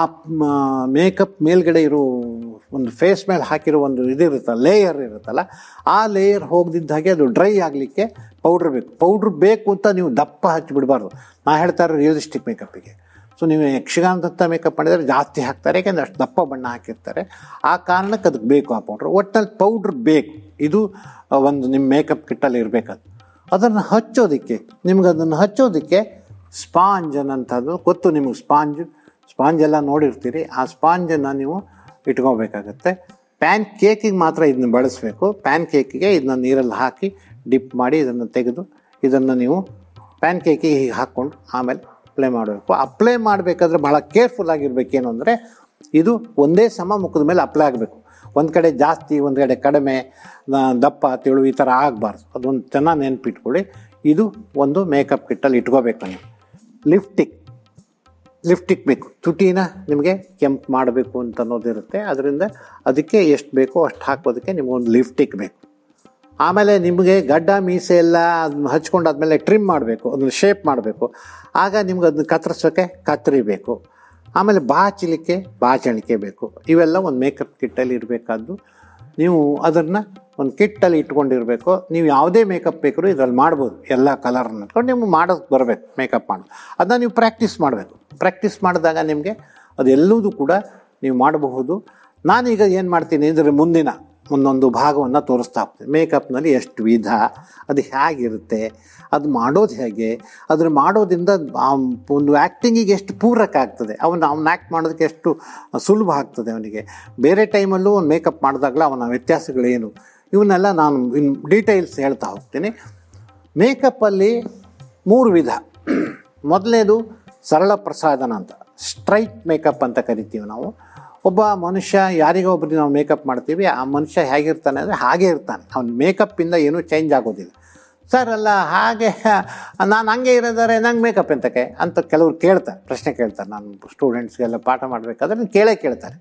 ಮೇಕಪ್ ಮೇಲ್ಗಡೆ ಇರೋ ಒಂದು ಫೇಸ್ ಮೇಲೆ ಹಾಕಿರೋ ಒಂದು ಇದಿರುತ್ತಲ್ಲ ಲೇಯರ್ ಇರುತ್ತಲ್ಲ ಆ ಲೇಯರ್ ಹೋಗದಿದ್ದ ಹಾಗೆ ಅದು ಡ್ರೈ ಆಗಲಿಕ್ಕೆ ಪೌಡ್ರ್ ಬೇಕು ಪೌಡ್ರ್ ಬೇಕು ಅಂತ ನೀವು ದಪ್ಪ ಹಚ್ಚಿಬಿಡಬಾರ್ದು ನಾ ಹೇಳ್ತಾ ಇರೋ ರಿಯಲಿಸ್ಟಿಕ್ ಮೇಕಪ್ಪಿಗೆ ಸೊ ನೀವು ಯಕ್ಷಗಾನದಂಥ ಮೇಕಪ್ ಮಾಡಿದರೆ ಜಾಸ್ತಿ ಹಾಕ್ತಾರೆ ಯಾಕೆಂದರೆ ಅಷ್ಟು ದಪ್ಪ ಬಣ್ಣ ಹಾಕಿರ್ತಾರೆ ಆ ಕಾರಣಕ್ಕೆ ಅದಕ್ಕೆ ಬೇಕು ಆ ಪೌಡ್ರ್ ಒಟ್ಟಲ್ಲಿ ಪೌಡ್ರ್ ಬೇಕು ಇದು ಒಂದು ನಿಮ್ಮ ಮೇಕಪ್ ಕಿಟ್ಟಲ್ಲಿ ಇರಬೇಕದು ಅದನ್ನು ಹಚ್ಚೋದಕ್ಕೆ ನಿಮ್ಗೆ ಅದನ್ನು ಹಚ್ಚೋದಕ್ಕೆ ಸ್ಪಾಂಜ್ ಅನ್ನೋಂಥದ್ದು ಗೊತ್ತು ನಿಮಗೆ ಸ್ಪಾಂಜ್ ಸ್ಪಾಂಜ್ ಎಲ್ಲ ನೋಡಿರ್ತೀರಿ ಆ ಸ್ಪಾಂಜನ್ನು ನೀವು ಇಟ್ಕೋಬೇಕಾಗತ್ತೆ ಪ್ಯಾನ್ ಕೇಕಿಗೆ ಮಾತ್ರ ಇದನ್ನ ಬಳಸಬೇಕು ಪ್ಯಾನ್ ಕೇಕಿಗೆ ಇದನ್ನ ನೀರಲ್ಲಿ ಹಾಕಿ ಡಿಪ್ ಮಾಡಿ ಇದನ್ನು ತೆಗೆದು ಇದನ್ನು ನೀವು ಪ್ಯಾನ್ ಕೇಕಿಗೆ ಹೀಗೆ ಹಾಕ್ಕೊಂಡು ಆಮೇಲೆ ಅಪ್ಲೈ ಮಾಡಬೇಕು ಅಪ್ಲೈ ಮಾಡಬೇಕಾದ್ರೆ ಬಹಳ ಕೇರ್ಫುಲ್ ಆಗಿರ್ಬೇಕೇನು ಅಂದರೆ ಇದು ಒಂದೇ ಸಮ ಮುಖದ ಮೇಲೆ ಅಪ್ಲೈ ಆಗಬೇಕು ಒಂದು ಕಡೆ ಜಾಸ್ತಿ ಒಂದು ಕಡೆ ಕಡಿಮೆ ನ- ದಪ್ಪ ತೆಳು ಈ ಥರ ಆಗಬಾರ್ದು ಅದೊಂದು ಚೆನ್ನಾಗಿ ನೆನ್ಪಿಟ್ಕೊಳ್ಳಿ ಇದು ಒಂದು ಮೇಕಪ್ ಕಿಟ್ಟಲ್ಲಿ ಇಟ್ಕೋಬೇಕು ನೀವು ಲಿಫ್ಟಿಕ್ ಲಿಫ್ಟಿಕ್ ಬೇಕು ತುಟಿನ ನಿಮಗೆ ಕೆಂಪು ಮಾಡಬೇಕು ಅಂತ ಅನ್ನೋದಿರುತ್ತೆ ಅದರಿಂದ ಅದಕ್ಕೆ ಎಷ್ಟು ಬೇಕೋ ಅಷ್ಟು ಹಾಕೋದಕ್ಕೆ ನಿಮಗೊಂದು ಲಿಫ್ಟಿಕ್ ಬೇಕು ಆಮೇಲೆ ನಿಮಗೆ ಗಡ್ಡ ಮೀಸೆ ಎಲ್ಲ ಅದನ್ನ ಹಚ್ಕೊಂಡಾದ್ಮೇಲೆ ಟ್ರಿಮ್ ಮಾಡಬೇಕು ಅದನ್ನ ಶೇಪ್ ಮಾಡಬೇಕು ಆಗ ನಿಮ್ಗೆ ಅದನ್ನ ಕತ್ತರಿಸೋಕ್ಕೆ ಕತ್ತರಿ ಬೇಕು ಆಮೇಲೆ ಬಾಚಲಿಕ್ಕೆ ಬಾಚಣಿಕೆ ಬೇಕು ಇವೆಲ್ಲ ಒಂದು ಮೇಕಪ್ ಕಿಟ್ಟಲ್ಲಿ ಇರಬೇಕಾದ್ದು ನೀವು ಅದನ್ನು ಒಂದು ಕಿಟ್ಟಲ್ಲಿ ಇಟ್ಕೊಂಡಿರಬೇಕು ನೀವು ಯಾವುದೇ ಮೇಕಪ್ ಬೇಕಾದ್ರೂ ಇದರಲ್ಲಿ ಮಾಡ್ಬೋದು ಎಲ್ಲ ಕಲರ್ನ ಇಟ್ಕೊಂಡು ನಿಮ್ಗೆ ಮಾಡೋದು ಬರಬೇಕು ಮೇಕಪ್ ಮಾಡೋದು ಅದನ್ನ ನೀವು ಪ್ರಾಕ್ಟೀಸ್ ಮಾಡಬೇಕು ಪ್ರಾಕ್ಟೀಸ್ ಮಾಡಿದಾಗ ನಿಮಗೆ ಅದೆಲ್ಲದೂ ಕೂಡ ನೀವು ಮಾಡಬಹುದು ನಾನೀಗ ಏನು ಮಾಡ್ತೀನಿ ಇದರ ಮುಂದಿನ ಒಂದೊಂದು ಭಾಗವನ್ನು ತೋರಿಸ್ತಾ ಹೋಗ್ತೀನಿ ಮೇಕಪ್ನಲ್ಲಿ ಎಷ್ಟು ವಿಧ ಅದು ಹೇಗಿರುತ್ತೆ ಅದು ಮಾಡೋದು ಹೇಗೆ ಅದ್ರ ಮಾಡೋದ್ರಿಂದ ಆ ಒಂದು ಆ್ಯಕ್ಟಿಂಗಿಗೆ ಎಷ್ಟು ಪೂರಕ ಆಗ್ತದೆ ಅವನು ಅವ್ನು ಆ್ಯಕ್ಟ್ ಮಾಡೋದಕ್ಕೆ ಎಷ್ಟು ಸುಲಭ ಆಗ್ತದೆ ಅವನಿಗೆ ಬೇರೆ ಟೈಮಲ್ಲೂ ಒಂದು ಮೇಕಪ್ ಮಾಡಿದಾಗಲೂ ಅವನ ವ್ಯತ್ಯಾಸಗಳೇನು ಇವನ್ನೆಲ್ಲ ನಾನು ಇನ್ ಡೀಟೇಲ್ಸ್ ಹೇಳ್ತಾ ಹೋಗ್ತೀನಿ ಮೇಕಪ್ಪಲ್ಲಿ ಮೂರು ವಿಧ ಮೊದಲನೇದು ಸರಳ ಪ್ರಸಾದನ ಅಂತ ಸ್ಟ್ರೈಟ್ ಮೇಕಪ್ ಅಂತ ಕರಿತೀವಿ ನಾವು ಒಬ್ಬ ಮನುಷ್ಯ ಯಾರಿಗೋ ಒಬ್ಬರಿಗೆ ನಾವು ಮೇಕಪ್ ಮಾಡ್ತೀವಿ ಆ ಮನುಷ್ಯ ಹೇಗಿರ್ತಾನೆ ಅಂದರೆ ಹಾಗೇ ಇರ್ತಾನೆ ಅವ್ನ ಮೇಕಪ್ಪಿಂದ ಏನೂ ಚೇಂಜ್ ಆಗೋದಿಲ್ಲ ಸರ್ ಅಲ್ಲ ಹಾಗೆ ನಾನು ಹಂಗೆ ಇರೋದಾರೆ ನಂಗೆ ಮೇಕಪ್ ಎಂತಕ್ಕೆ ಅಂತ ಕೆಲವ್ರು ಕೇಳ್ತಾರೆ ಪ್ರಶ್ನೆ ಕೇಳ್ತಾರೆ ನಾನು ಸ್ಟೂಡೆಂಟ್ಸ್ಗೆಲ್ಲ ಪಾಠ ಮಾಡಬೇಕಾದ್ರೆ ಕೇಳೇ ಕೇಳ್ತಾರೆ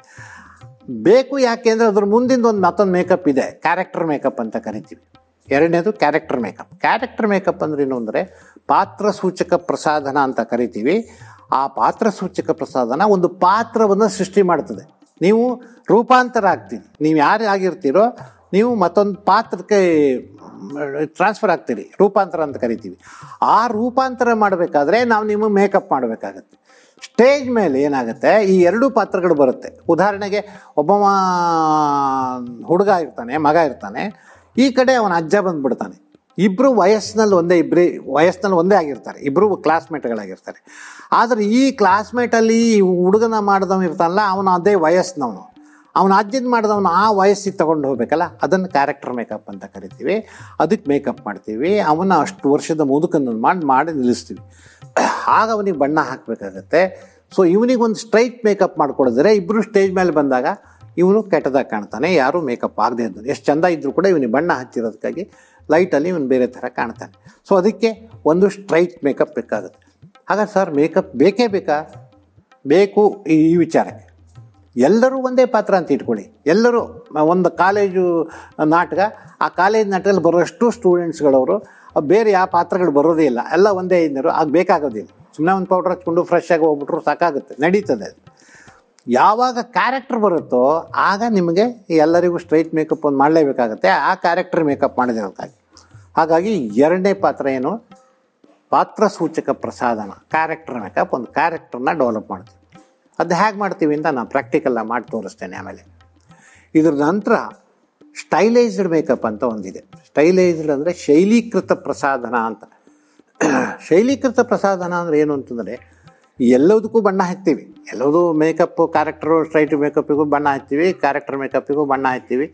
ಬೇಕು ಯಾಕೆ ಅಂದರೆ ಅದ್ರ ಮುಂದಿಂದ ಒಂದು ಮತ್ತೊಂದು ಮೇಕಪ್ ಇದೆ ಕ್ಯಾರೆಕ್ಟರ್ ಮೇಕಪ್ ಅಂತ ಕರಿತೀವಿ ಎರಡನೇದು ಕ್ಯಾರೆಕ್ಟರ್ ಮೇಕಪ್ ಕ್ಯಾರೆಕ್ಟರ್ ಮೇಕಪ್ ಅಂದ್ರೆ ಏನು ಅಂದರೆ ಪಾತ್ರ ಸೂಚಕ ಪ್ರಸಾದನ ಅಂತ ಕರಿತೀವಿ ಆ ಪಾತ್ರ ಸೂಚಕ ಪ್ರಸಾದನ ಒಂದು ಪಾತ್ರವನ್ನು ಸೃಷ್ಟಿ ಮಾಡ್ತದೆ ನೀವು ರೂಪಾಂತರ ಆಗ್ತೀರಿ ನೀವು ಯಾರು ಆಗಿರ್ತೀರೋ ನೀವು ಮತ್ತೊಂದು ಪಾತ್ರಕ್ಕೆ ಟ್ರಾನ್ಸ್ಫರ್ ಆಗ್ತೀರಿ ರೂಪಾಂತರ ಅಂತ ಕರಿತೀವಿ ಆ ರೂಪಾಂತರ ಮಾಡಬೇಕಾದ್ರೆ ನಾವು ನಿಮ್ಮ ಮೇಕಪ್ ಮಾಡಬೇಕಾಗತ್ತೆ ಸ್ಟೇಜ್ ಮೇಲೆ ಏನಾಗುತ್ತೆ ಈ ಎರಡೂ ಪಾತ್ರಗಳು ಬರುತ್ತೆ ಉದಾಹರಣೆಗೆ ಒಬ್ಬವ ಹುಡುಗ ಇರ್ತಾನೆ ಮಗ ಇರ್ತಾನೆ ಈ ಕಡೆ ಅವನ ಅಜ್ಜ ಬಂದ್ಬಿಡ್ತಾನೆ ಇಬ್ಬರು ವಯಸ್ಸಿನಲ್ಲಿ ಒಂದೇ ಇಬ್ಬರೇ ವಯಸ್ಸಿನಲ್ಲಿ ಒಂದೇ ಆಗಿರ್ತಾರೆ ಇಬ್ಬರು ಕ್ಲಾಸ್ಮೇಟ್ಗಳಾಗಿರ್ತಾರೆ ಆದರೆ ಈ ಕ್ಲಾಸ್ಮೇಟಲ್ಲಿ ಈ ಹುಡುಗನ ಮಾಡಿದವ ಇರ್ತಾನಲ್ಲ ಅವನ ಅದೇ ವಯಸ್ಸಿನವನು ಅವನ ಅಜ್ಜನ ಮಾಡಿದವನು ಆ ವಯಸ್ಸಿಗೆ ತಗೊಂಡು ಹೋಗ್ಬೇಕಲ್ಲ ಅದನ್ನು ಕ್ಯಾರೆಕ್ಟರ್ ಮೇಕಪ್ ಅಂತ ಕರಿತೀವಿ ಅದಕ್ಕೆ ಮೇಕಪ್ ಮಾಡ್ತೀವಿ ಅವನ ಅಷ್ಟು ವರ್ಷದ ಮುದುಕನ್ನು ಮಾಡಿ ಮಾಡಿ ನಿಲ್ಲಿಸ್ತೀವಿ ಆಗ ಅವನಿಗೆ ಬಣ್ಣ ಹಾಕಬೇಕಾಗತ್ತೆ ಸೊ ಇವನಿಗೆ ಒಂದು ಸ್ಟ್ರೈಟ್ ಮೇಕಪ್ ಮಾಡ್ಕೊಡಿದ್ರೆ ಇಬ್ಬರು ಸ್ಟೇಜ್ ಮೇಲೆ ಬಂದಾಗ ಇವನು ಕೆಟ್ಟದಾಗಿ ಕಾಣ್ತಾನೆ ಯಾರೂ ಮೇಕಪ್ ಆಗದೆ ಇದ್ದಾನೆ ಎಷ್ಟು ಚಂದ ಇದ್ದರೂ ಕೂಡ ಇವನಿಗೆ ಬಣ್ಣ ಹಚ್ಚಿರೋದಕ್ಕಾಗಿ ಲೈಟಲ್ಲಿ ಇವನು ಬೇರೆ ಥರ ಕಾಣ್ತಾನೆ ಸೊ ಅದಕ್ಕೆ ಒಂದು ಸ್ಟ್ರೈಟ್ ಮೇಕಪ್ ಬೇಕಾಗುತ್ತೆ ಹಾಗಾದ್ರೆ ಸರ್ ಮೇಕಪ್ ಬೇಕೇ ಬೇಕಾ ಬೇಕು ಈ ಈ ವಿಚಾರಕ್ಕೆ ಎಲ್ಲರೂ ಒಂದೇ ಪಾತ್ರ ಅಂತ ಇಟ್ಕೊಳ್ಳಿ ಎಲ್ಲರೂ ಒಂದು ಕಾಲೇಜು ನಾಟಕ ಆ ಕಾಲೇಜ್ ನಾಟಕದಲ್ಲಿ ಬರೋಷ್ಟು ಸ್ಟೂಡೆಂಟ್ಸ್ಗಳವರು ಬೇರೆ ಯಾವ ಪಾತ್ರಗಳು ಬರೋದೇ ಇಲ್ಲ ಎಲ್ಲ ಒಂದೇ ಇದ್ದರು ಅದು ಬೇಕಾಗೋದಿಲ್ಲ ಸುಮ್ಮನೆ ಒಂದು ಪೌಡ್ರ್ ಹಚ್ಕೊಂಡು ಫ್ರೆಶ್ ಆಗಿ ಹೋಗ್ಬಿಟ್ರು ಸಾಕಾಗುತ್ತೆ ನಡೀತದೆ ಅದು ಯಾವಾಗ ಕ್ಯಾರೆಕ್ಟರ್ ಬರುತ್ತೋ ಆಗ ನಿಮಗೆ ಎಲ್ಲರಿಗೂ ಸ್ಟ್ರೈಟ್ ಮೇಕಪ್ ಒಂದು ಮಾಡಲೇಬೇಕಾಗತ್ತೆ ಆ ಕ್ಯಾರೆಕ್ಟರ್ ಮೇಕಪ್ ಮಾಡಿದಿರೋಕ್ಕಾಗಿ ಹಾಗಾಗಿ ಎರಡನೇ ಪಾತ್ರ ಏನು ಪಾತ್ರ ಸೂಚಕ ಪ್ರಸಾದನ ಕ್ಯಾರೆಕ್ಟರ್ ಮೇಕಪ್ ಒಂದು ಕ್ಯಾರೆಕ್ಟರ್ನ ಡೆವಲಪ್ ಮಾಡ್ತೀವಿ ಅದು ಹೇಗೆ ಮಾಡ್ತೀವಿ ಅಂತ ನಾನು ಪ್ರಾಕ್ಟಿಕಲ್ಲ ಮಾಡಿ ತೋರಿಸ್ತೇನೆ ಆಮೇಲೆ ಇದ್ರ ನಂತರ ಸ್ಟೈಲೈಸ್ಡ್ ಮೇಕಪ್ ಅಂತ ಒಂದಿದೆ ಸ್ಟೈಲೈಸ್ಡ್ ಅಂದರೆ ಶೈಲೀಕೃತ ಪ್ರಸಾದನ ಅಂತ ಶೈಲೀಕೃತ ಪ್ರಸಾದನ ಅಂದರೆ ಏನು ಅಂತಂದರೆ ಎಲ್ಲದಕ್ಕೂ ಬಣ್ಣ ಹಚ್ತೀವಿ ಎಲ್ಲದೂ ಮೇಕಪ್ಪು ಕ್ಯಾರೆಕ್ಟರು ಸ್ಟ್ರೈಟ್ ಮೇಕಪ್ಪಿಗೂ ಬಣ್ಣ ಹಚ್ತೀವಿ ಕ್ಯಾರೆಕ್ಟರ್ ಮೇಕಪ್ಪಿಗೂ ಬಣ್ಣ ಹಚ್ತೀವಿ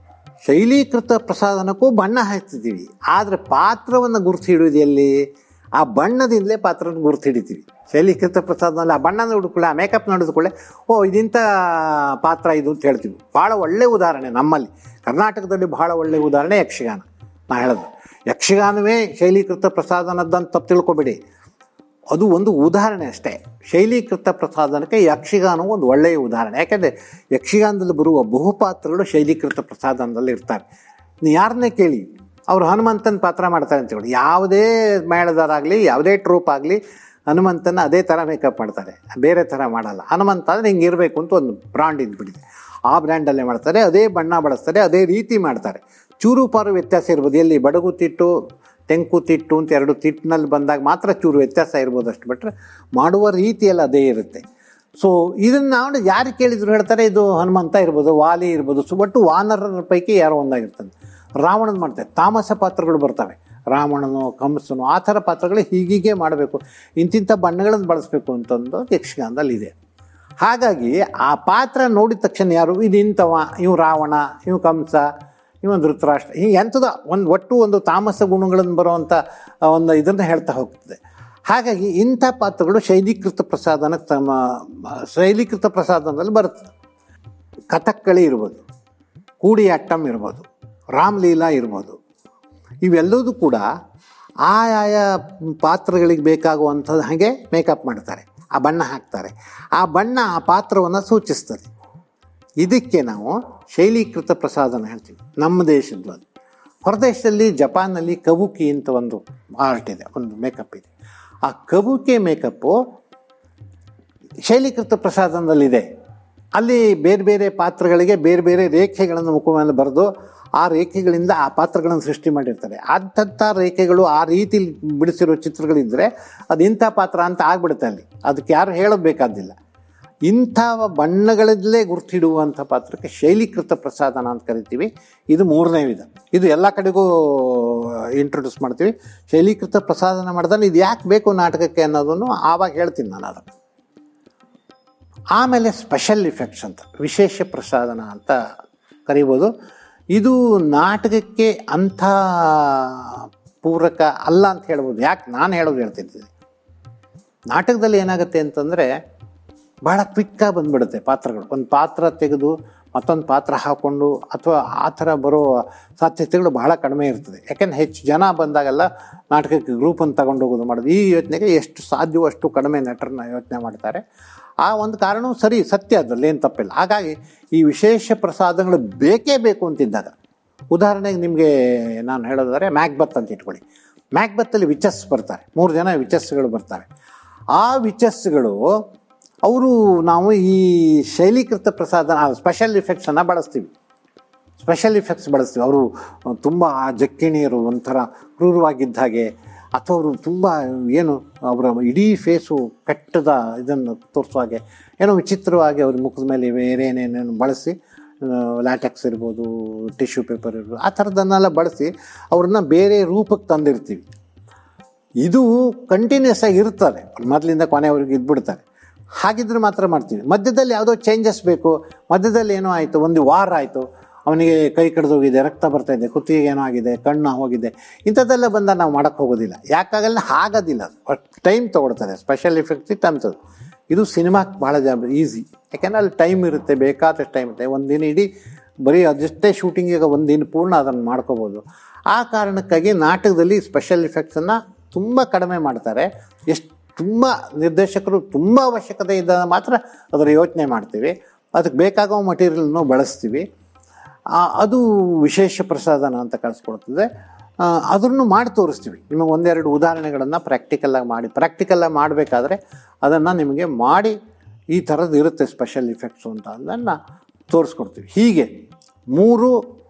ಶೈಲೀಕೃತ ಪ್ರಸಾದನಕ್ಕೂ ಬಣ್ಣ ಹಚ್ತಿದ್ದೀವಿ ಆದರೆ ಪಾತ್ರವನ್ನು ಗುರುತು ಹಿಡಿಯೋದು ಎಲ್ಲಿ ಆ ಬಣ್ಣದಿಂದಲೇ ಪಾತ್ರದ ಗುರುತು ಹಿಡಿತೀವಿ ಶೈಲೀಕೃತ ಪ್ರಸಾದದಲ್ಲಿ ಆ ಬಣ್ಣ ನೋಡಿಕೊಳ್ಳೆ ಆ ಮೇಕಪ್ ನೋಡಿದ್ಕೊಳ್ಳೆ ಓ ಇದಿಂಥ ಪಾತ್ರ ಇದು ಅಂತ ಹೇಳ್ತೀವಿ ಭಾಳ ಒಳ್ಳೆಯ ಉದಾಹರಣೆ ನಮ್ಮಲ್ಲಿ ಕರ್ನಾಟಕದಲ್ಲಿ ಭಾಳ ಒಳ್ಳೆಯ ಉದಾಹರಣೆ ಯಕ್ಷಗಾನ ನಾ ಹೇಳೋದು ಯಕ್ಷಗಾನವೇ ಶೈಲೀಕೃತ ಪ್ರಸಾದನದ್ದಂತ ತಪ್ಪು ತಿಳ್ಕೊಬೇಡಿ ಅದು ಒಂದು ಉದಾಹರಣೆ ಅಷ್ಟೇ ಶೈಲೀಕೃತ ಪ್ರಸಾದನಕ್ಕೆ ಯಕ್ಷಗಾನವು ಒಂದು ಒಳ್ಳೆಯ ಉದಾಹರಣೆ ಯಾಕೆಂದರೆ ಯಕ್ಷಗಾನದಲ್ಲಿ ಬರುವ ಬಹುಪಾತ್ರಗಳು ಶೈಲೀಕೃತ ಪ್ರಸಾದನದಲ್ಲಿ ಇರ್ತಾರೆ ನೀವು ಯಾರನ್ನೇ ಕೇಳಿ ಅವರು ಹನುಮಂತನ ಪಾತ್ರ ಮಾಡ್ತಾರೆ ಅಂತ ಹೇಳಿ ಯಾವುದೇ ಮೇಳದಾರಾಗಲಿ ಯಾವುದೇ ಟ್ರೂಪ್ ಆಗಲಿ ಹನುಮಂತನ ಅದೇ ಥರ ಮೇಕಪ್ ಮಾಡ್ತಾರೆ ಬೇರೆ ಥರ ಮಾಡಲ್ಲ ಹನುಮಂತ ಅಂದರೆ ಹಿಂಗೆ ಇರಬೇಕು ಅಂತ ಒಂದು ಬ್ರಾಂಡ್ ಇದ್ಬಿಟ್ಟಿದೆ ಆ ಬ್ರ್ಯಾಂಡಲ್ಲೇ ಮಾಡ್ತಾರೆ ಅದೇ ಬಣ್ಣ ಬಳಸ್ತಾರೆ ಅದೇ ರೀತಿ ಮಾಡ್ತಾರೆ ಚೂರು ಪಾರು ವ್ಯತ್ಯಾಸ ಇರ್ಬೋದು ಎಲ್ಲಿ ಬಡಗು ತಿಟ್ಟು ತೆಂಕು ತಿಟ್ಟು ಅಂತ ಎರಡು ತಿಟ್ಟಿನಲ್ಲಿ ಬಂದಾಗ ಮಾತ್ರ ಚೂರು ವ್ಯತ್ಯಾಸ ಇರ್ಬೋದು ಅಷ್ಟು ಬಿಟ್ಟರೆ ಮಾಡುವ ರೀತಿಯಲ್ಲಿ ಅದೇ ಇರುತ್ತೆ ಸೊ ಇದನ್ನು ನಾವು ಯಾರು ಕೇಳಿದ್ರು ಹೇಳ್ತಾರೆ ಇದು ಹನುಮಂತ ಇರ್ಬೋದು ವಾಲಿ ಇರ್ಬೋದು ಸೊ ಒಟ್ಟು ವಾನರರ ಪೈಕಿ ಯಾರೋ ಒಂದಾಗಿರ್ತದೆ ರಾವಣನ ಮಾಡ್ತಾರೆ ತಾಮಸ ಪಾತ್ರಗಳು ಬರ್ತವೆ ರಾವಣನು ಕಂಸನು ಆ ಥರ ಪಾತ್ರಗಳು ಹೀಗೀಗೆ ಮಾಡಬೇಕು ಇಂತಿಂಥ ಬಣ್ಣಗಳನ್ನು ಬಳಸಬೇಕು ಅಂತಂದು ಯಕ್ಷಗಾನದಲ್ಲಿ ಇದೆ ಹಾಗಾಗಿ ಆ ಪಾತ್ರ ನೋಡಿದ ತಕ್ಷಣ ಯಾರು ಇದು ಇಂಥವ ಇವು ರಾವಣ ಇವು ಕಂಸ ಇವ ಧೃತರಾಷ್ಟ್ರ ಹೀಗೆ ಎಂಥದ ಒಂದು ಒಟ್ಟು ಒಂದು ತಾಮಸ ಗುಣಗಳನ್ನು ಬರುವಂಥ ಒಂದು ಇದನ್ನು ಹೇಳ್ತಾ ಹೋಗ್ತದೆ ಹಾಗಾಗಿ ಇಂಥ ಪಾತ್ರಗಳು ಶೈಲೀಕೃತ ಪ್ರಸಾದನ ತಮ್ಮ ಶೈಲೀಕೃತ ಪ್ರಸಾದನದಲ್ಲಿ ಬರುತ್ತದೆ ಕಥಕ್ಕಳಿ ಇರ್ಬೋದು ಕೂಡಿಯಾಟ್ಟಂ ಇರ್ಬೋದು ರಾಮಲೀಲಾ ಇರ್ಬೋದು ಇವೆಲ್ಲದೂ ಕೂಡ ಆಯಾಯ ಪಾತ್ರಗಳಿಗೆ ಬೇಕಾಗುವಂಥದ್ದು ಹಾಗೆ ಮೇಕಪ್ ಮಾಡ್ತಾರೆ ಆ ಬಣ್ಣ ಹಾಕ್ತಾರೆ ಆ ಬಣ್ಣ ಆ ಪಾತ್ರವನ್ನು ಸೂಚಿಸ್ತದೆ ಇದಕ್ಕೆ ನಾವು ಶೈಲೀಕೃತ ಪ್ರಸಾದನ ಹೇಳ್ತೀವಿ ನಮ್ಮ ದೇಶದ್ದು ಅದು ಹೊರದೇಶದಲ್ಲಿ ಜಪಾನಲ್ಲಿ ಕಬುಕಿ ಅಂತ ಒಂದು ಆರ್ಟ್ ಇದೆ ಒಂದು ಮೇಕಪ್ ಇದೆ ಆ ಕಬುಕೆ ಮೇಕಪ್ಪು ಶೈಲೀಕೃತ ಪ್ರಸಾದನದಲ್ಲಿದೆ ಅಲ್ಲಿ ಬೇರೆ ಬೇರೆ ಪಾತ್ರಗಳಿಗೆ ಬೇರೆ ಬೇರೆ ರೇಖೆಗಳನ್ನು ಮುಖ ಮೇಲೆ ಬರೆದು ಆ ರೇಖೆಗಳಿಂದ ಆ ಪಾತ್ರಗಳನ್ನು ಸೃಷ್ಟಿ ಮಾಡಿರ್ತಾರೆ ಅಂಥಂಥ ರೇಖೆಗಳು ಆ ರೀತಿ ಬಿಡಿಸಿರೋ ಚಿತ್ರಗಳಿದ್ದರೆ ಅದು ಇಂಥ ಪಾತ್ರ ಅಂತ ಆಗ್ಬಿಡುತ್ತೆ ಅಲ್ಲಿ ಅದಕ್ಕೆ ಯಾರು ಹೇಳಬೇಕಾದಿಲ್ಲ ಇಂಥ ಬಣ್ಣಗಳಲ್ಲೇ ಗುರ್ತಿಡುವಂಥ ಪಾತ್ರಕ್ಕೆ ಶೈಲೀಕೃತ ಪ್ರಸಾದನ ಅಂತ ಕರಿತೀವಿ ಇದು ಮೂರನೇ ವಿಧ ಇದು ಎಲ್ಲ ಕಡೆಗೂ ಇಂಟ್ರೊಡ್ಯೂಸ್ ಮಾಡ್ತೀವಿ ಶೈಲೀಕೃತ ಪ್ರಸಾದನ ಮಾಡಿದ್ರೆ ಇದು ಯಾಕೆ ಬೇಕು ನಾಟಕಕ್ಕೆ ಅನ್ನೋದನ್ನು ಆವಾಗ ಹೇಳ್ತೀನಿ ನಾನು ಅದನ್ನು ಆಮೇಲೆ ಸ್ಪೆಷಲ್ ಇಫೆಕ್ಟ್ಸ್ ಅಂತ ವಿಶೇಷ ಪ್ರಸಾದನ ಅಂತ ಕರಿಬೋದು ಇದು ನಾಟಕಕ್ಕೆ ಅಂಥ ಪೂರಕ ಅಲ್ಲ ಅಂತ ಹೇಳ್ಬೋದು ಯಾಕೆ ನಾನು ಹೇಳೋದು ಹೇಳ್ತಿದ್ದೀನಿ ನಾಟಕದಲ್ಲಿ ಏನಾಗುತ್ತೆ ಅಂತಂದರೆ ಭಾಳ ಕ್ವಿಕ್ಕಾಗಿ ಬಂದ್ಬಿಡುತ್ತೆ ಪಾತ್ರಗಳು ಒಂದು ಪಾತ್ರ ತೆಗೆದು ಮತ್ತೊಂದು ಪಾತ್ರ ಹಾಕ್ಕೊಂಡು ಅಥವಾ ಆ ಥರ ಬರೋ ಸಾಧ್ಯತೆಗಳು ಬಹಳ ಕಡಿಮೆ ಇರ್ತದೆ ಯಾಕೆಂದ್ರೆ ಹೆಚ್ಚು ಜನ ಬಂದಾಗೆಲ್ಲ ನಾಟಕಕ್ಕೆ ಗ್ರೂಪನ್ನು ತಗೊಂಡು ಹೋಗೋದು ಮಾಡೋದು ಈ ಯೋಚನೆಗೆ ಎಷ್ಟು ಸಾಧ್ಯವೋ ಅಷ್ಟು ಕಡಿಮೆ ನಟರನ್ನ ಯೋಚನೆ ಮಾಡ್ತಾರೆ ಆ ಒಂದು ಕಾರಣವೂ ಸರಿ ಸತ್ಯ ಅದರಲ್ಲಿ ಏನು ತಪ್ಪಿಲ್ಲ ಹಾಗಾಗಿ ಈ ವಿಶೇಷ ಪ್ರಸಾದಗಳು ಬೇಕೇ ಬೇಕು ಅಂತಿದ್ದಾಗ ಉದಾಹರಣೆಗೆ ನಿಮಗೆ ನಾನು ಹೇಳೋದಾದ್ರೆ ಮ್ಯಾಕ್ಬತ್ ಅಂತ ಇಟ್ಕೊಳ್ಳಿ ಮ್ಯಾಕ್ಬತ್ತಲ್ಲಿ ವಿಚಸ್ ಬರ್ತಾರೆ ಮೂರು ಜನ ವಿಚಸ್ಗಳು ಬರ್ತಾರೆ ಆ ವಿಚಸ್ಗಳು ಅವರು ನಾವು ಈ ಶೈಲೀಕೃತ ಪ್ರಸಾದ ಸ್ಪೆಷಲ್ ಇಫೆಕ್ಟ್ಸನ್ನು ಬಳಸ್ತೀವಿ ಸ್ಪೆಷಲ್ ಇಫೆಕ್ಟ್ಸ್ ಬಳಸ್ತೀವಿ ಅವರು ತುಂಬ ಆ ಜಕ್ಕಿಣಿಯರು ಒಂಥರ ಕ್ರೂರವಾಗಿದ್ದ ಹಾಗೆ ಅಥವಾ ಅವರು ತುಂಬ ಏನು ಅವರ ಇಡೀ ಫೇಸು ಕೆಟ್ಟದ ಇದನ್ನು ತೋರಿಸೋ ಹಾಗೆ ಏನೋ ವಿಚಿತ್ರವಾಗಿ ಅವ್ರ ಮುಖದ ಮೇಲೆ ಬೇರೆ ಏನೇನೇನು ಬಳಸಿ ಲ್ಯಾಟೆಕ್ಸ್ ಇರ್ಬೋದು ಟಿಶ್ಯೂ ಪೇಪರ್ ಇರ್ಬೋದು ಆ ಥರದನ್ನೆಲ್ಲ ಬಳಸಿ ಅವ್ರನ್ನ ಬೇರೆ ರೂಪಕ್ಕೆ ತಂದಿರ್ತೀವಿ ಇದು ಕಂಟಿನ್ಯೂಸ್ ಆಗಿ ಇರ್ತಾರೆ ಮೊದಲಿಂದ ಕೊನೆವರೆಗೆ ಇದ್ಬಿಡ್ತಾರೆ ಹಾಗಿದ್ರೆ ಮಾತ್ರ ಮಾಡ್ತೀವಿ ಮಧ್ಯದಲ್ಲಿ ಯಾವುದೋ ಚೇಂಜಸ್ ಬೇಕು ಮಧ್ಯದಲ್ಲಿ ಏನೋ ಆಯಿತು ಒಂದು ವಾರ ಆಯಿತು ಅವನಿಗೆ ಕೈ ಕಡ್ದೋಗಿದೆ ರಕ್ತ ಬರ್ತಾ ಇದೆ ಕುತ್ತಿಗೆ ಏನೋ ಆಗಿದೆ ಕಣ್ಣು ಹೋಗಿದೆ ಇಂಥದ್ದೆಲ್ಲ ಬಂದ ನಾವು ಮಾಡೋಕ್ಕೆ ಹೋಗೋದಿಲ್ಲ ಯಾಕಾಗಲ್ಲ ಆಗೋದಿಲ್ಲ ಟೈಮ್ ತೊಗೊಳ್ತಾರೆ ಸ್ಪೆಷಲ್ ಇಫೆಕ್ಟ್ಸ್ ತಂತದ್ದು ಇದು ಸಿನಿಮಾಕ್ಕೆ ಭಾಳ ಜಾ ಈಸಿ ಯಾಕೆಂದರೆ ಅಲ್ಲಿ ಟೈಮ್ ಇರುತ್ತೆ ಬೇಕಾದಷ್ಟು ಟೈಮ್ ಇರುತ್ತೆ ಒಂದು ದಿನ ಇಡೀ ಬರೀ ಅದಷ್ಟೇ ಶೂಟಿಂಗಿಗೆ ಒಂದು ದಿನ ಪೂರ್ಣ ಅದನ್ನು ಮಾಡ್ಕೋಬೋದು ಆ ಕಾರಣಕ್ಕಾಗಿ ನಾಟಕದಲ್ಲಿ ಸ್ಪೆಷಲ್ ಇಫೆಕ್ಟ್ಸನ್ನು ತುಂಬ ಕಡಿಮೆ ಮಾಡ್ತಾರೆ ಎಷ್ಟು ತುಂಬ ನಿರ್ದೇಶಕರು ತುಂಬ ಅವಶ್ಯಕತೆ ಇದ್ದಾಗ ಮಾತ್ರ ಅದರ ಯೋಚನೆ ಮಾಡ್ತೀವಿ ಅದಕ್ಕೆ ಬೇಕಾಗೋ ಮಟೀರಿಯಲ್ನು ಬಳಸ್ತೀವಿ ಅದು ವಿಶೇಷ ಪ್ರಸಾದನ ಅಂತ ಕಳಿಸ್ಕೊಡ್ತದೆ ಅದನ್ನು ಮಾಡಿ ತೋರಿಸ್ತೀವಿ ನಿಮಗೆ ಒಂದೆರಡು ಉದಾಹರಣೆಗಳನ್ನು ಪ್ರಾಕ್ಟಿಕಲಾಗಿ ಮಾಡಿ ಪ್ರಾಕ್ಟಿಕಲಾಗಿ ಮಾಡಬೇಕಾದ್ರೆ ಅದನ್ನು ನಿಮಗೆ ಮಾಡಿ ಈ ಥರದ್ದು ಇರುತ್ತೆ ಸ್ಪೆಷಲ್ ಇಫೆಕ್ಟ್ಸು ಅಂತ ಅದನ್ನು ತೋರಿಸ್ಕೊಡ್ತೀವಿ ಹೀಗೆ ಮೂರು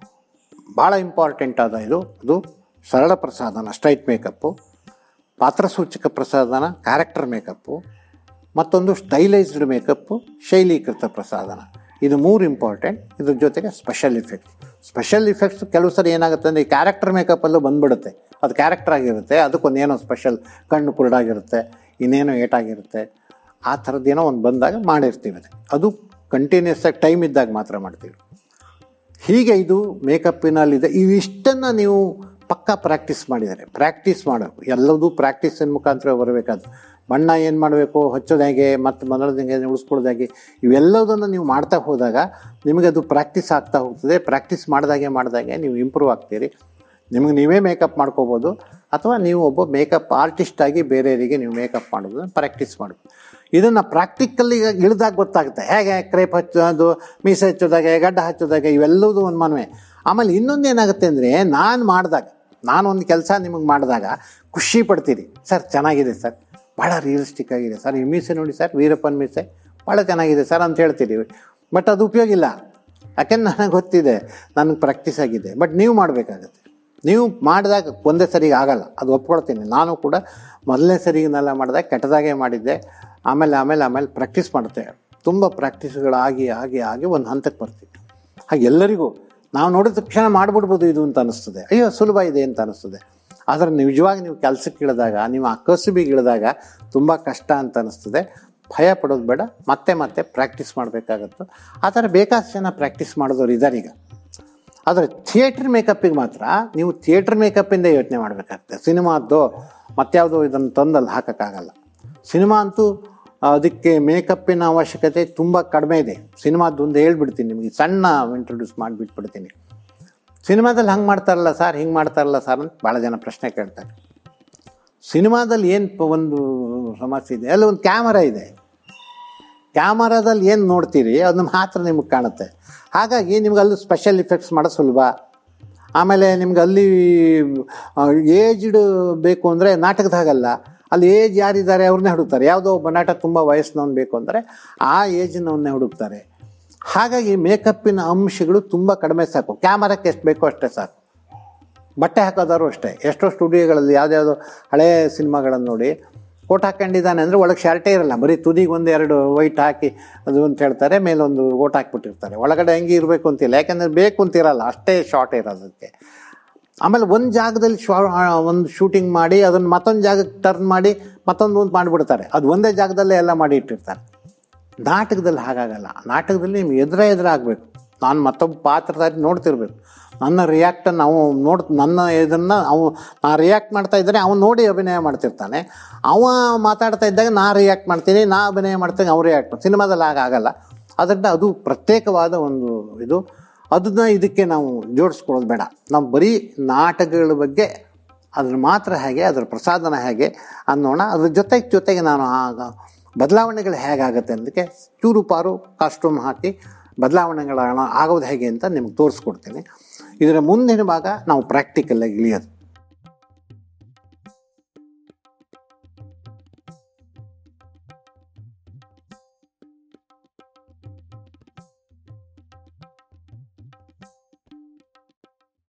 ಭಾಳ ಇಂಪಾರ್ಟೆಂಟ್ ಆದ ಇದು ಅದು ಸರಳ ಪ್ರಸಾದನ ಸ್ಟ್ರೈಟ್ ಮೇಕಪ್ಪು ಪಾತ್ರಸೂಚಕ ಪ್ರಸಾದನ ಕ್ಯಾರೆಕ್ಟರ್ ಮೇಕಪ್ಪು ಮತ್ತೊಂದು ಸ್ಟೈಲೈಸ್ಡ್ ಮೇಕಪ್ಪು ಶೈಲೀಕೃತ ಪ್ರಸಾದನ ಇದು ಮೂರು ಇಂಪಾರ್ಟೆಂಟ್ ಇದ್ರ ಜೊತೆಗೆ ಸ್ಪೆಷಲ್ ಇಫೆಕ್ಟ್ಸ್ ಸ್ಪೆಷಲ್ ಇಫೆಕ್ಟ್ಸ್ ಕೆಲವು ಸರಿ ಏನಾಗುತ್ತೆ ಅಂದರೆ ಈ ಕ್ಯಾರೆಕ್ಟರ್ ಮೇಕಪ್ಪಲ್ಲೂ ಬಂದ್ಬಿಡುತ್ತೆ ಅದು ಕ್ಯಾರೆಕ್ಟರ್ ಆಗಿರುತ್ತೆ ಅದಕ್ಕೊಂದು ಏನೋ ಸ್ಪೆಷಲ್ ಕಣ್ಣು ಕುರುಡಾಗಿರುತ್ತೆ ಇನ್ನೇನೋ ಏಟಾಗಿರುತ್ತೆ ಆ ಥರದ್ದೇನೋ ಒಂದು ಬಂದಾಗ ಮಾಡಿರ್ತೀವಿ ಅದು ಅದು ಕಂಟಿನ್ಯೂಸ್ ಆಗಿ ಟೈಮ್ ಇದ್ದಾಗ ಮಾತ್ರ ಮಾಡ್ತೀವಿ ಹೀಗೆ ಇದು ಮೇಕಪ್ಪಿನಲ್ಲಿದೆ ಇವಿಷ್ಟನ್ನು ನೀವು ಪಕ್ಕ ಪ್ರಾಕ್ಟೀಸ್ ಮಾಡಿದ್ದಾರೆ ಪ್ರಾಕ್ಟೀಸ್ ಮಾಡಬೇಕು ಎಲ್ಲದೂ ಪ್ರಾಕ್ಟೀಸಿನ ಮುಖಾಂತರ ಬರಬೇಕಾದ್ರು ಬಣ್ಣ ಏನು ಮಾಡಬೇಕು ಹಚ್ಚೋದು ಹೇಗೆ ಮತ್ತು ಮೊದಲದ ಹೇಗೆ ಉಳಿಸ್ಕೊಳ್ಳೋದು ಹೇಗೆ ಇವೆಲ್ಲದನ್ನು ನೀವು ಮಾಡ್ತಾ ಹೋದಾಗ ನಿಮಗೆ ಅದು ಪ್ರಾಕ್ಟೀಸ್ ಆಗ್ತಾ ಹೋಗ್ತದೆ ಪ್ರಾಕ್ಟೀಸ್ ಮಾಡಿದಾಗೆ ಮಾಡಿದಾಗೆ ನೀವು ಇಂಪ್ರೂವ್ ಆಗ್ತೀರಿ ನಿಮಗೆ ನೀವೇ ಮೇಕಪ್ ಮಾಡ್ಕೋಬೋದು ಅಥವಾ ನೀವು ಒಬ್ಬ ಮೇಕಪ್ ಆರ್ಟಿಸ್ಟ್ ಆಗಿ ಬೇರೆಯವರಿಗೆ ನೀವು ಮೇಕಪ್ ಮಾಡೋದು ಪ್ರಾಕ್ಟೀಸ್ ಮಾಡಬೇಕು ಇದನ್ನು ಪ್ರಾಕ್ಟಿಕಲ್ಲಿಗೆ ಇಳಿದಾಗ ಗೊತ್ತಾಗುತ್ತೆ ಹೇಗೆ ಕ್ರೇಪ್ ಹಚ್ಚೋದು ಮೀಸೆ ಹಚ್ಚೋದಾಗೆ ಗಡ್ಡ ಹಚ್ಚೋದಾಗೆ ಇವೆಲ್ಲದೂ ಒಂದು ಮನವೇ ಆಮೇಲೆ ಇನ್ನೊಂದು ಏನಾಗುತ್ತೆ ಅಂದರೆ ನಾನು ಮಾಡಿದಾಗ ನಾನು ಒಂದು ಕೆಲಸ ನಿಮಗೆ ಮಾಡಿದಾಗ ಖುಷಿ ಪಡ್ತೀರಿ ಸರ್ ಚೆನ್ನಾಗಿದೆ ಸರ್ ಭಾಳ ರಿಯಲಿಸ್ಟಿಕ್ ಆಗಿದೆ ಸರ್ ಈ ಮೀಸೆ ನೋಡಿ ಸರ್ ವೀರಪ್ಪನ ಮೀಸೆ ಭಾಳ ಚೆನ್ನಾಗಿದೆ ಸರ್ ಅಂತ ಹೇಳ್ತೀರಿ ಬಟ್ ಅದು ಉಪಯೋಗ ಇಲ್ಲ ಯಾಕೆಂದ್ರೆ ನನಗೆ ಗೊತ್ತಿದೆ ನನಗೆ ಪ್ರಾಕ್ಟೀಸ್ ಆಗಿದೆ ಬಟ್ ನೀವು ಮಾಡಬೇಕಾಗತ್ತೆ ನೀವು ಮಾಡಿದಾಗ ಒಂದೇ ಸರಿಗೆ ಆಗಲ್ಲ ಅದು ಒಪ್ಕೊಳ್ತೀನಿ ನಾನು ಕೂಡ ಮೊದಲನೇ ಸರಿಗೆನೆಲ್ಲ ಮಾಡಿದಾಗ ಕೆಟ್ಟದಾಗೆ ಮಾಡಿದ್ದೆ ಆಮೇಲೆ ಆಮೇಲೆ ಆಮೇಲೆ ಪ್ರಾಕ್ಟೀಸ್ ಮಾಡುತ್ತೆ ತುಂಬ ಪ್ರಾಕ್ಟೀಸ್ಗಳಾಗಿ ಆಗಿ ಆಗಿ ಒಂದು ಹಂತಕ್ಕೆ ಬರ್ತೀವಿ ಹಾಗೆ ಎಲ್ಲರಿಗೂ ನಾವು ನೋಡಿದ ತಕ್ಷಣ ಮಾಡಿಬಿಡ್ಬೋದು ಇದು ಅಂತ ಅನಿಸ್ತದೆ ಅಯ್ಯೋ ಸುಲಭ ಇದೆ ಅಂತ ಅನಿಸ್ತದೆ ಆದರೆ ನಿಜವಾಗಿ ನೀವು ಕೆಲಸಕ್ಕೆ ಇಳಿದಾಗ ನೀವು ಆ ಕಸುಬಿಗೆ ಇಳಿದಾಗ ತುಂಬ ಕಷ್ಟ ಅಂತ ಅನಿಸ್ತದೆ ಭಯ ಪಡೋದು ಬೇಡ ಮತ್ತೆ ಮತ್ತೆ ಪ್ರಾಕ್ಟೀಸ್ ಮಾಡಬೇಕಾಗತ್ತೆ ಆ ಥರ ಬೇಕಾದಷ್ಟು ಜನ ಪ್ರಾಕ್ಟೀಸ್ ಮಾಡಿದವ್ರು ಇದ್ದಾರೆ ಈಗ ಆದರೆ ಥಿಯೇಟ್ರ್ ಮೇಕಪ್ಪಿಗೆ ಮಾತ್ರ ನೀವು ಥಿಯೇಟ್ರ್ ಮೇಕಪ್ಪಿಂದ ಯೋಚನೆ ಮಾಡಬೇಕಾಗ್ತದೆ ಸಿನಿಮಾದ್ದು ಮತ್ಯಾವುದೋ ಇದನ್ನು ತಂದಲ್ಲಿ ಹಾಕೋಕ್ಕಾಗಲ್ಲ ಸಿನಿಮಾ ಅಂತೂ ಅದಕ್ಕೆ ಮೇಕಪ್ಪಿನ ಅವಶ್ಯಕತೆ ತುಂಬ ಕಡಿಮೆ ಇದೆ ಸಿನಿಮಾದ್ದು ಒಂದು ಹೇಳ್ಬಿಡ್ತೀನಿ ನಿಮಗೆ ಸಣ್ಣ ಇಂಟ್ರೊಡ್ಯೂಸ್ ಮಾಡಿಬಿಟ್ಬಿಡ್ತೀನಿ ಸಿನಿಮಾದಲ್ಲಿ ಹಂಗೆ ಮಾಡ್ತಾರಲ್ಲ ಸರ್ ಹಿಂಗೆ ಮಾಡ್ತಾರಲ್ಲ ಸರ್ ಅಂತ ಭಾಳ ಜನ ಪ್ರಶ್ನೆ ಕೇಳ್ತಾರೆ ಸಿನಿಮಾದಲ್ಲಿ ಏನು ಒಂದು ಸಮಸ್ಯೆ ಇದೆ ಅಲ್ಲಿ ಒಂದು ಕ್ಯಾಮರಾ ಇದೆ ಕ್ಯಾಮರಾದಲ್ಲಿ ಏನು ನೋಡ್ತೀರಿ ಅದನ್ನ ಮಾತ್ರ ನಿಮಗೆ ಕಾಣುತ್ತೆ ಹಾಗಾಗಿ ನಿಮ್ಗೆ ಅಲ್ಲಿ ಸ್ಪೆಷಲ್ ಇಫೆಕ್ಟ್ಸ್ ಮಾಡೋದು ಸುಲಭ ಆಮೇಲೆ ನಿಮ್ಗೆ ಅಲ್ಲಿ ಏಜ್ಡ್ ಬೇಕು ಅಂದರೆ ನಾಟಕದಾಗಲ್ಲ ಅಲ್ಲಿ ಏಜ್ ಯಾರಿದ್ದಾರೆ ಅವ್ರನ್ನೇ ಹುಡುಕ್ತಾರೆ ಯಾವುದೋ ಒಬ್ಬ ನಟ ತುಂಬ ವಯಸ್ಸಿನವ್ನು ಬೇಕು ಅಂದರೆ ಆ ಏಜ್ನವನ್ನೇ ಹುಡುಕ್ತಾರೆ ಹಾಗಾಗಿ ಮೇಕಪ್ಪಿನ ಅಂಶಗಳು ತುಂಬ ಕಡಿಮೆ ಸಾಕು ಕ್ಯಾಮರಕ್ಕೆ ಎಷ್ಟು ಬೇಕೋ ಅಷ್ಟೇ ಸಾಕು ಬಟ್ಟೆ ಹಾಕೋದಾದ್ರು ಅಷ್ಟೇ ಎಷ್ಟೋ ಸ್ಟುಡಿಯೋಗಳಲ್ಲಿ ಯಾವುದ್ಯಾವುದೋ ಹಳೇ ಸಿನಿಮಾಗಳನ್ನು ನೋಡಿ ಕೋಟ್ ಹಾಕೊಂಡಿದ್ದಾನೆ ಅಂದರೆ ಒಳಗೆ ಶರ್ಟೇ ಇರಲ್ಲ ಬರೀ ತುದಿಗೆ ಒಂದು ಎರಡು ವೈಟ್ ಹಾಕಿ ಅದು ಅಂತ ಹೇಳ್ತಾರೆ ಮೇಲೊಂದು ಓಟ್ ಹಾಕ್ಬಿಟ್ಟಿರ್ತಾರೆ ಒಳಗಡೆ ಹೆಂಗೆ ಇರಬೇಕು ಅಂತಿಲ್ಲ ಯಾಕೆಂದರೆ ಬೇಕು ಅಂತಿರಲ್ಲ ಅಷ್ಟೇ ಶಾರ್ಟ್ ಇರೋದಕ್ಕೆ ಆಮೇಲೆ ಒಂದು ಜಾಗದಲ್ಲಿ ಶಾ ಒಂದು ಶೂಟಿಂಗ್ ಮಾಡಿ ಅದನ್ನು ಮತ್ತೊಂದು ಜಾಗಕ್ಕೆ ಟರ್ನ್ ಮಾಡಿ ಮತ್ತೊಂದು ಒಂದು ಮಾಡಿಬಿಡ್ತಾರೆ ಅದು ಒಂದೇ ಜಾಗದಲ್ಲೇ ಎಲ್ಲ ಮಾಡಿ ಇಟ್ಟಿರ್ತಾರೆ ನಾಟಕದಲ್ಲಿ ಹಾಗಾಗಲ್ಲ ನಾಟಕದಲ್ಲಿ ನಿಮ್ಗೆ ಎದುರೇ ಎದುರಾಗಬೇಕು ನಾನು ಮತ್ತೊಬ್ಬ ಪಾತ್ರಧಾರಿ ನೋಡ್ತಿರ್ಬೇಕು ನನ್ನ ರಿಯಾಕ್ಟನ್ನು ನಾವು ನೋಡ್ ನನ್ನ ಇದನ್ನು ಅವು ನಾ ರಿಯಾಕ್ಟ್ ಮಾಡ್ತಾ ಇದ್ದರೆ ಅವನು ನೋಡಿ ಅಭಿನಯ ಮಾಡ್ತಿರ್ತಾನೆ ಅವ ಮಾತಾಡ್ತಾ ಇದ್ದಾಗ ನಾ ರಿಯಾಕ್ಟ್ ಮಾಡ್ತೀನಿ ನಾ ಅಭಿನಯ ಮಾಡ್ತೀನಿ ಅವ್ರು ರಿಯಾಕ್ಟ್ ಮಾಡ್ತೀನಿ ಸಿನಿಮಾದಲ್ಲಿ ಹಾಗಾಗಲ್ಲ ಅದರಿಂದ ಅದು ಪ್ರತ್ಯೇಕವಾದ ಒಂದು ಇದು ಅದನ್ನ ಇದಕ್ಕೆ ನಾವು ಜೋಡಿಸ್ಕೊಳ್ಳೋದು ಬೇಡ ನಾವು ಬರೀ ನಾಟಕಗಳ ಬಗ್ಗೆ ಅದ್ರ ಮಾತ್ರ ಹೇಗೆ ಅದರ ಪ್ರಸಾದನ ಹೇಗೆ ಅನ್ನೋಣ ಅದ್ರ ಜೊತೆಗೆ ಜೊತೆಗೆ ನಾನು ಆಗ ಬದಲಾವಣೆಗಳು ಹೇಗಾಗುತ್ತೆ ಅನ್ನೋದಕ್ಕೆ ಚೂರು ಪಾರು ಕಾಸ್ಟ್ಯೂಮ್ ಹಾಕಿ ಬದಲಾವಣೆಗಳ ಆಗೋದು ಹೇಗೆ ಅಂತ ನಿಮ್ಗೆ ತೋರಿಸ್ಕೊಡ್ತೀನಿ ಇದರ ಮುಂದಿನ ಭಾಗ ನಾವು ಪ್ರಾಕ್ಟಿಕಲ್ಲಾಗಿ ಇಳಿಯೋದು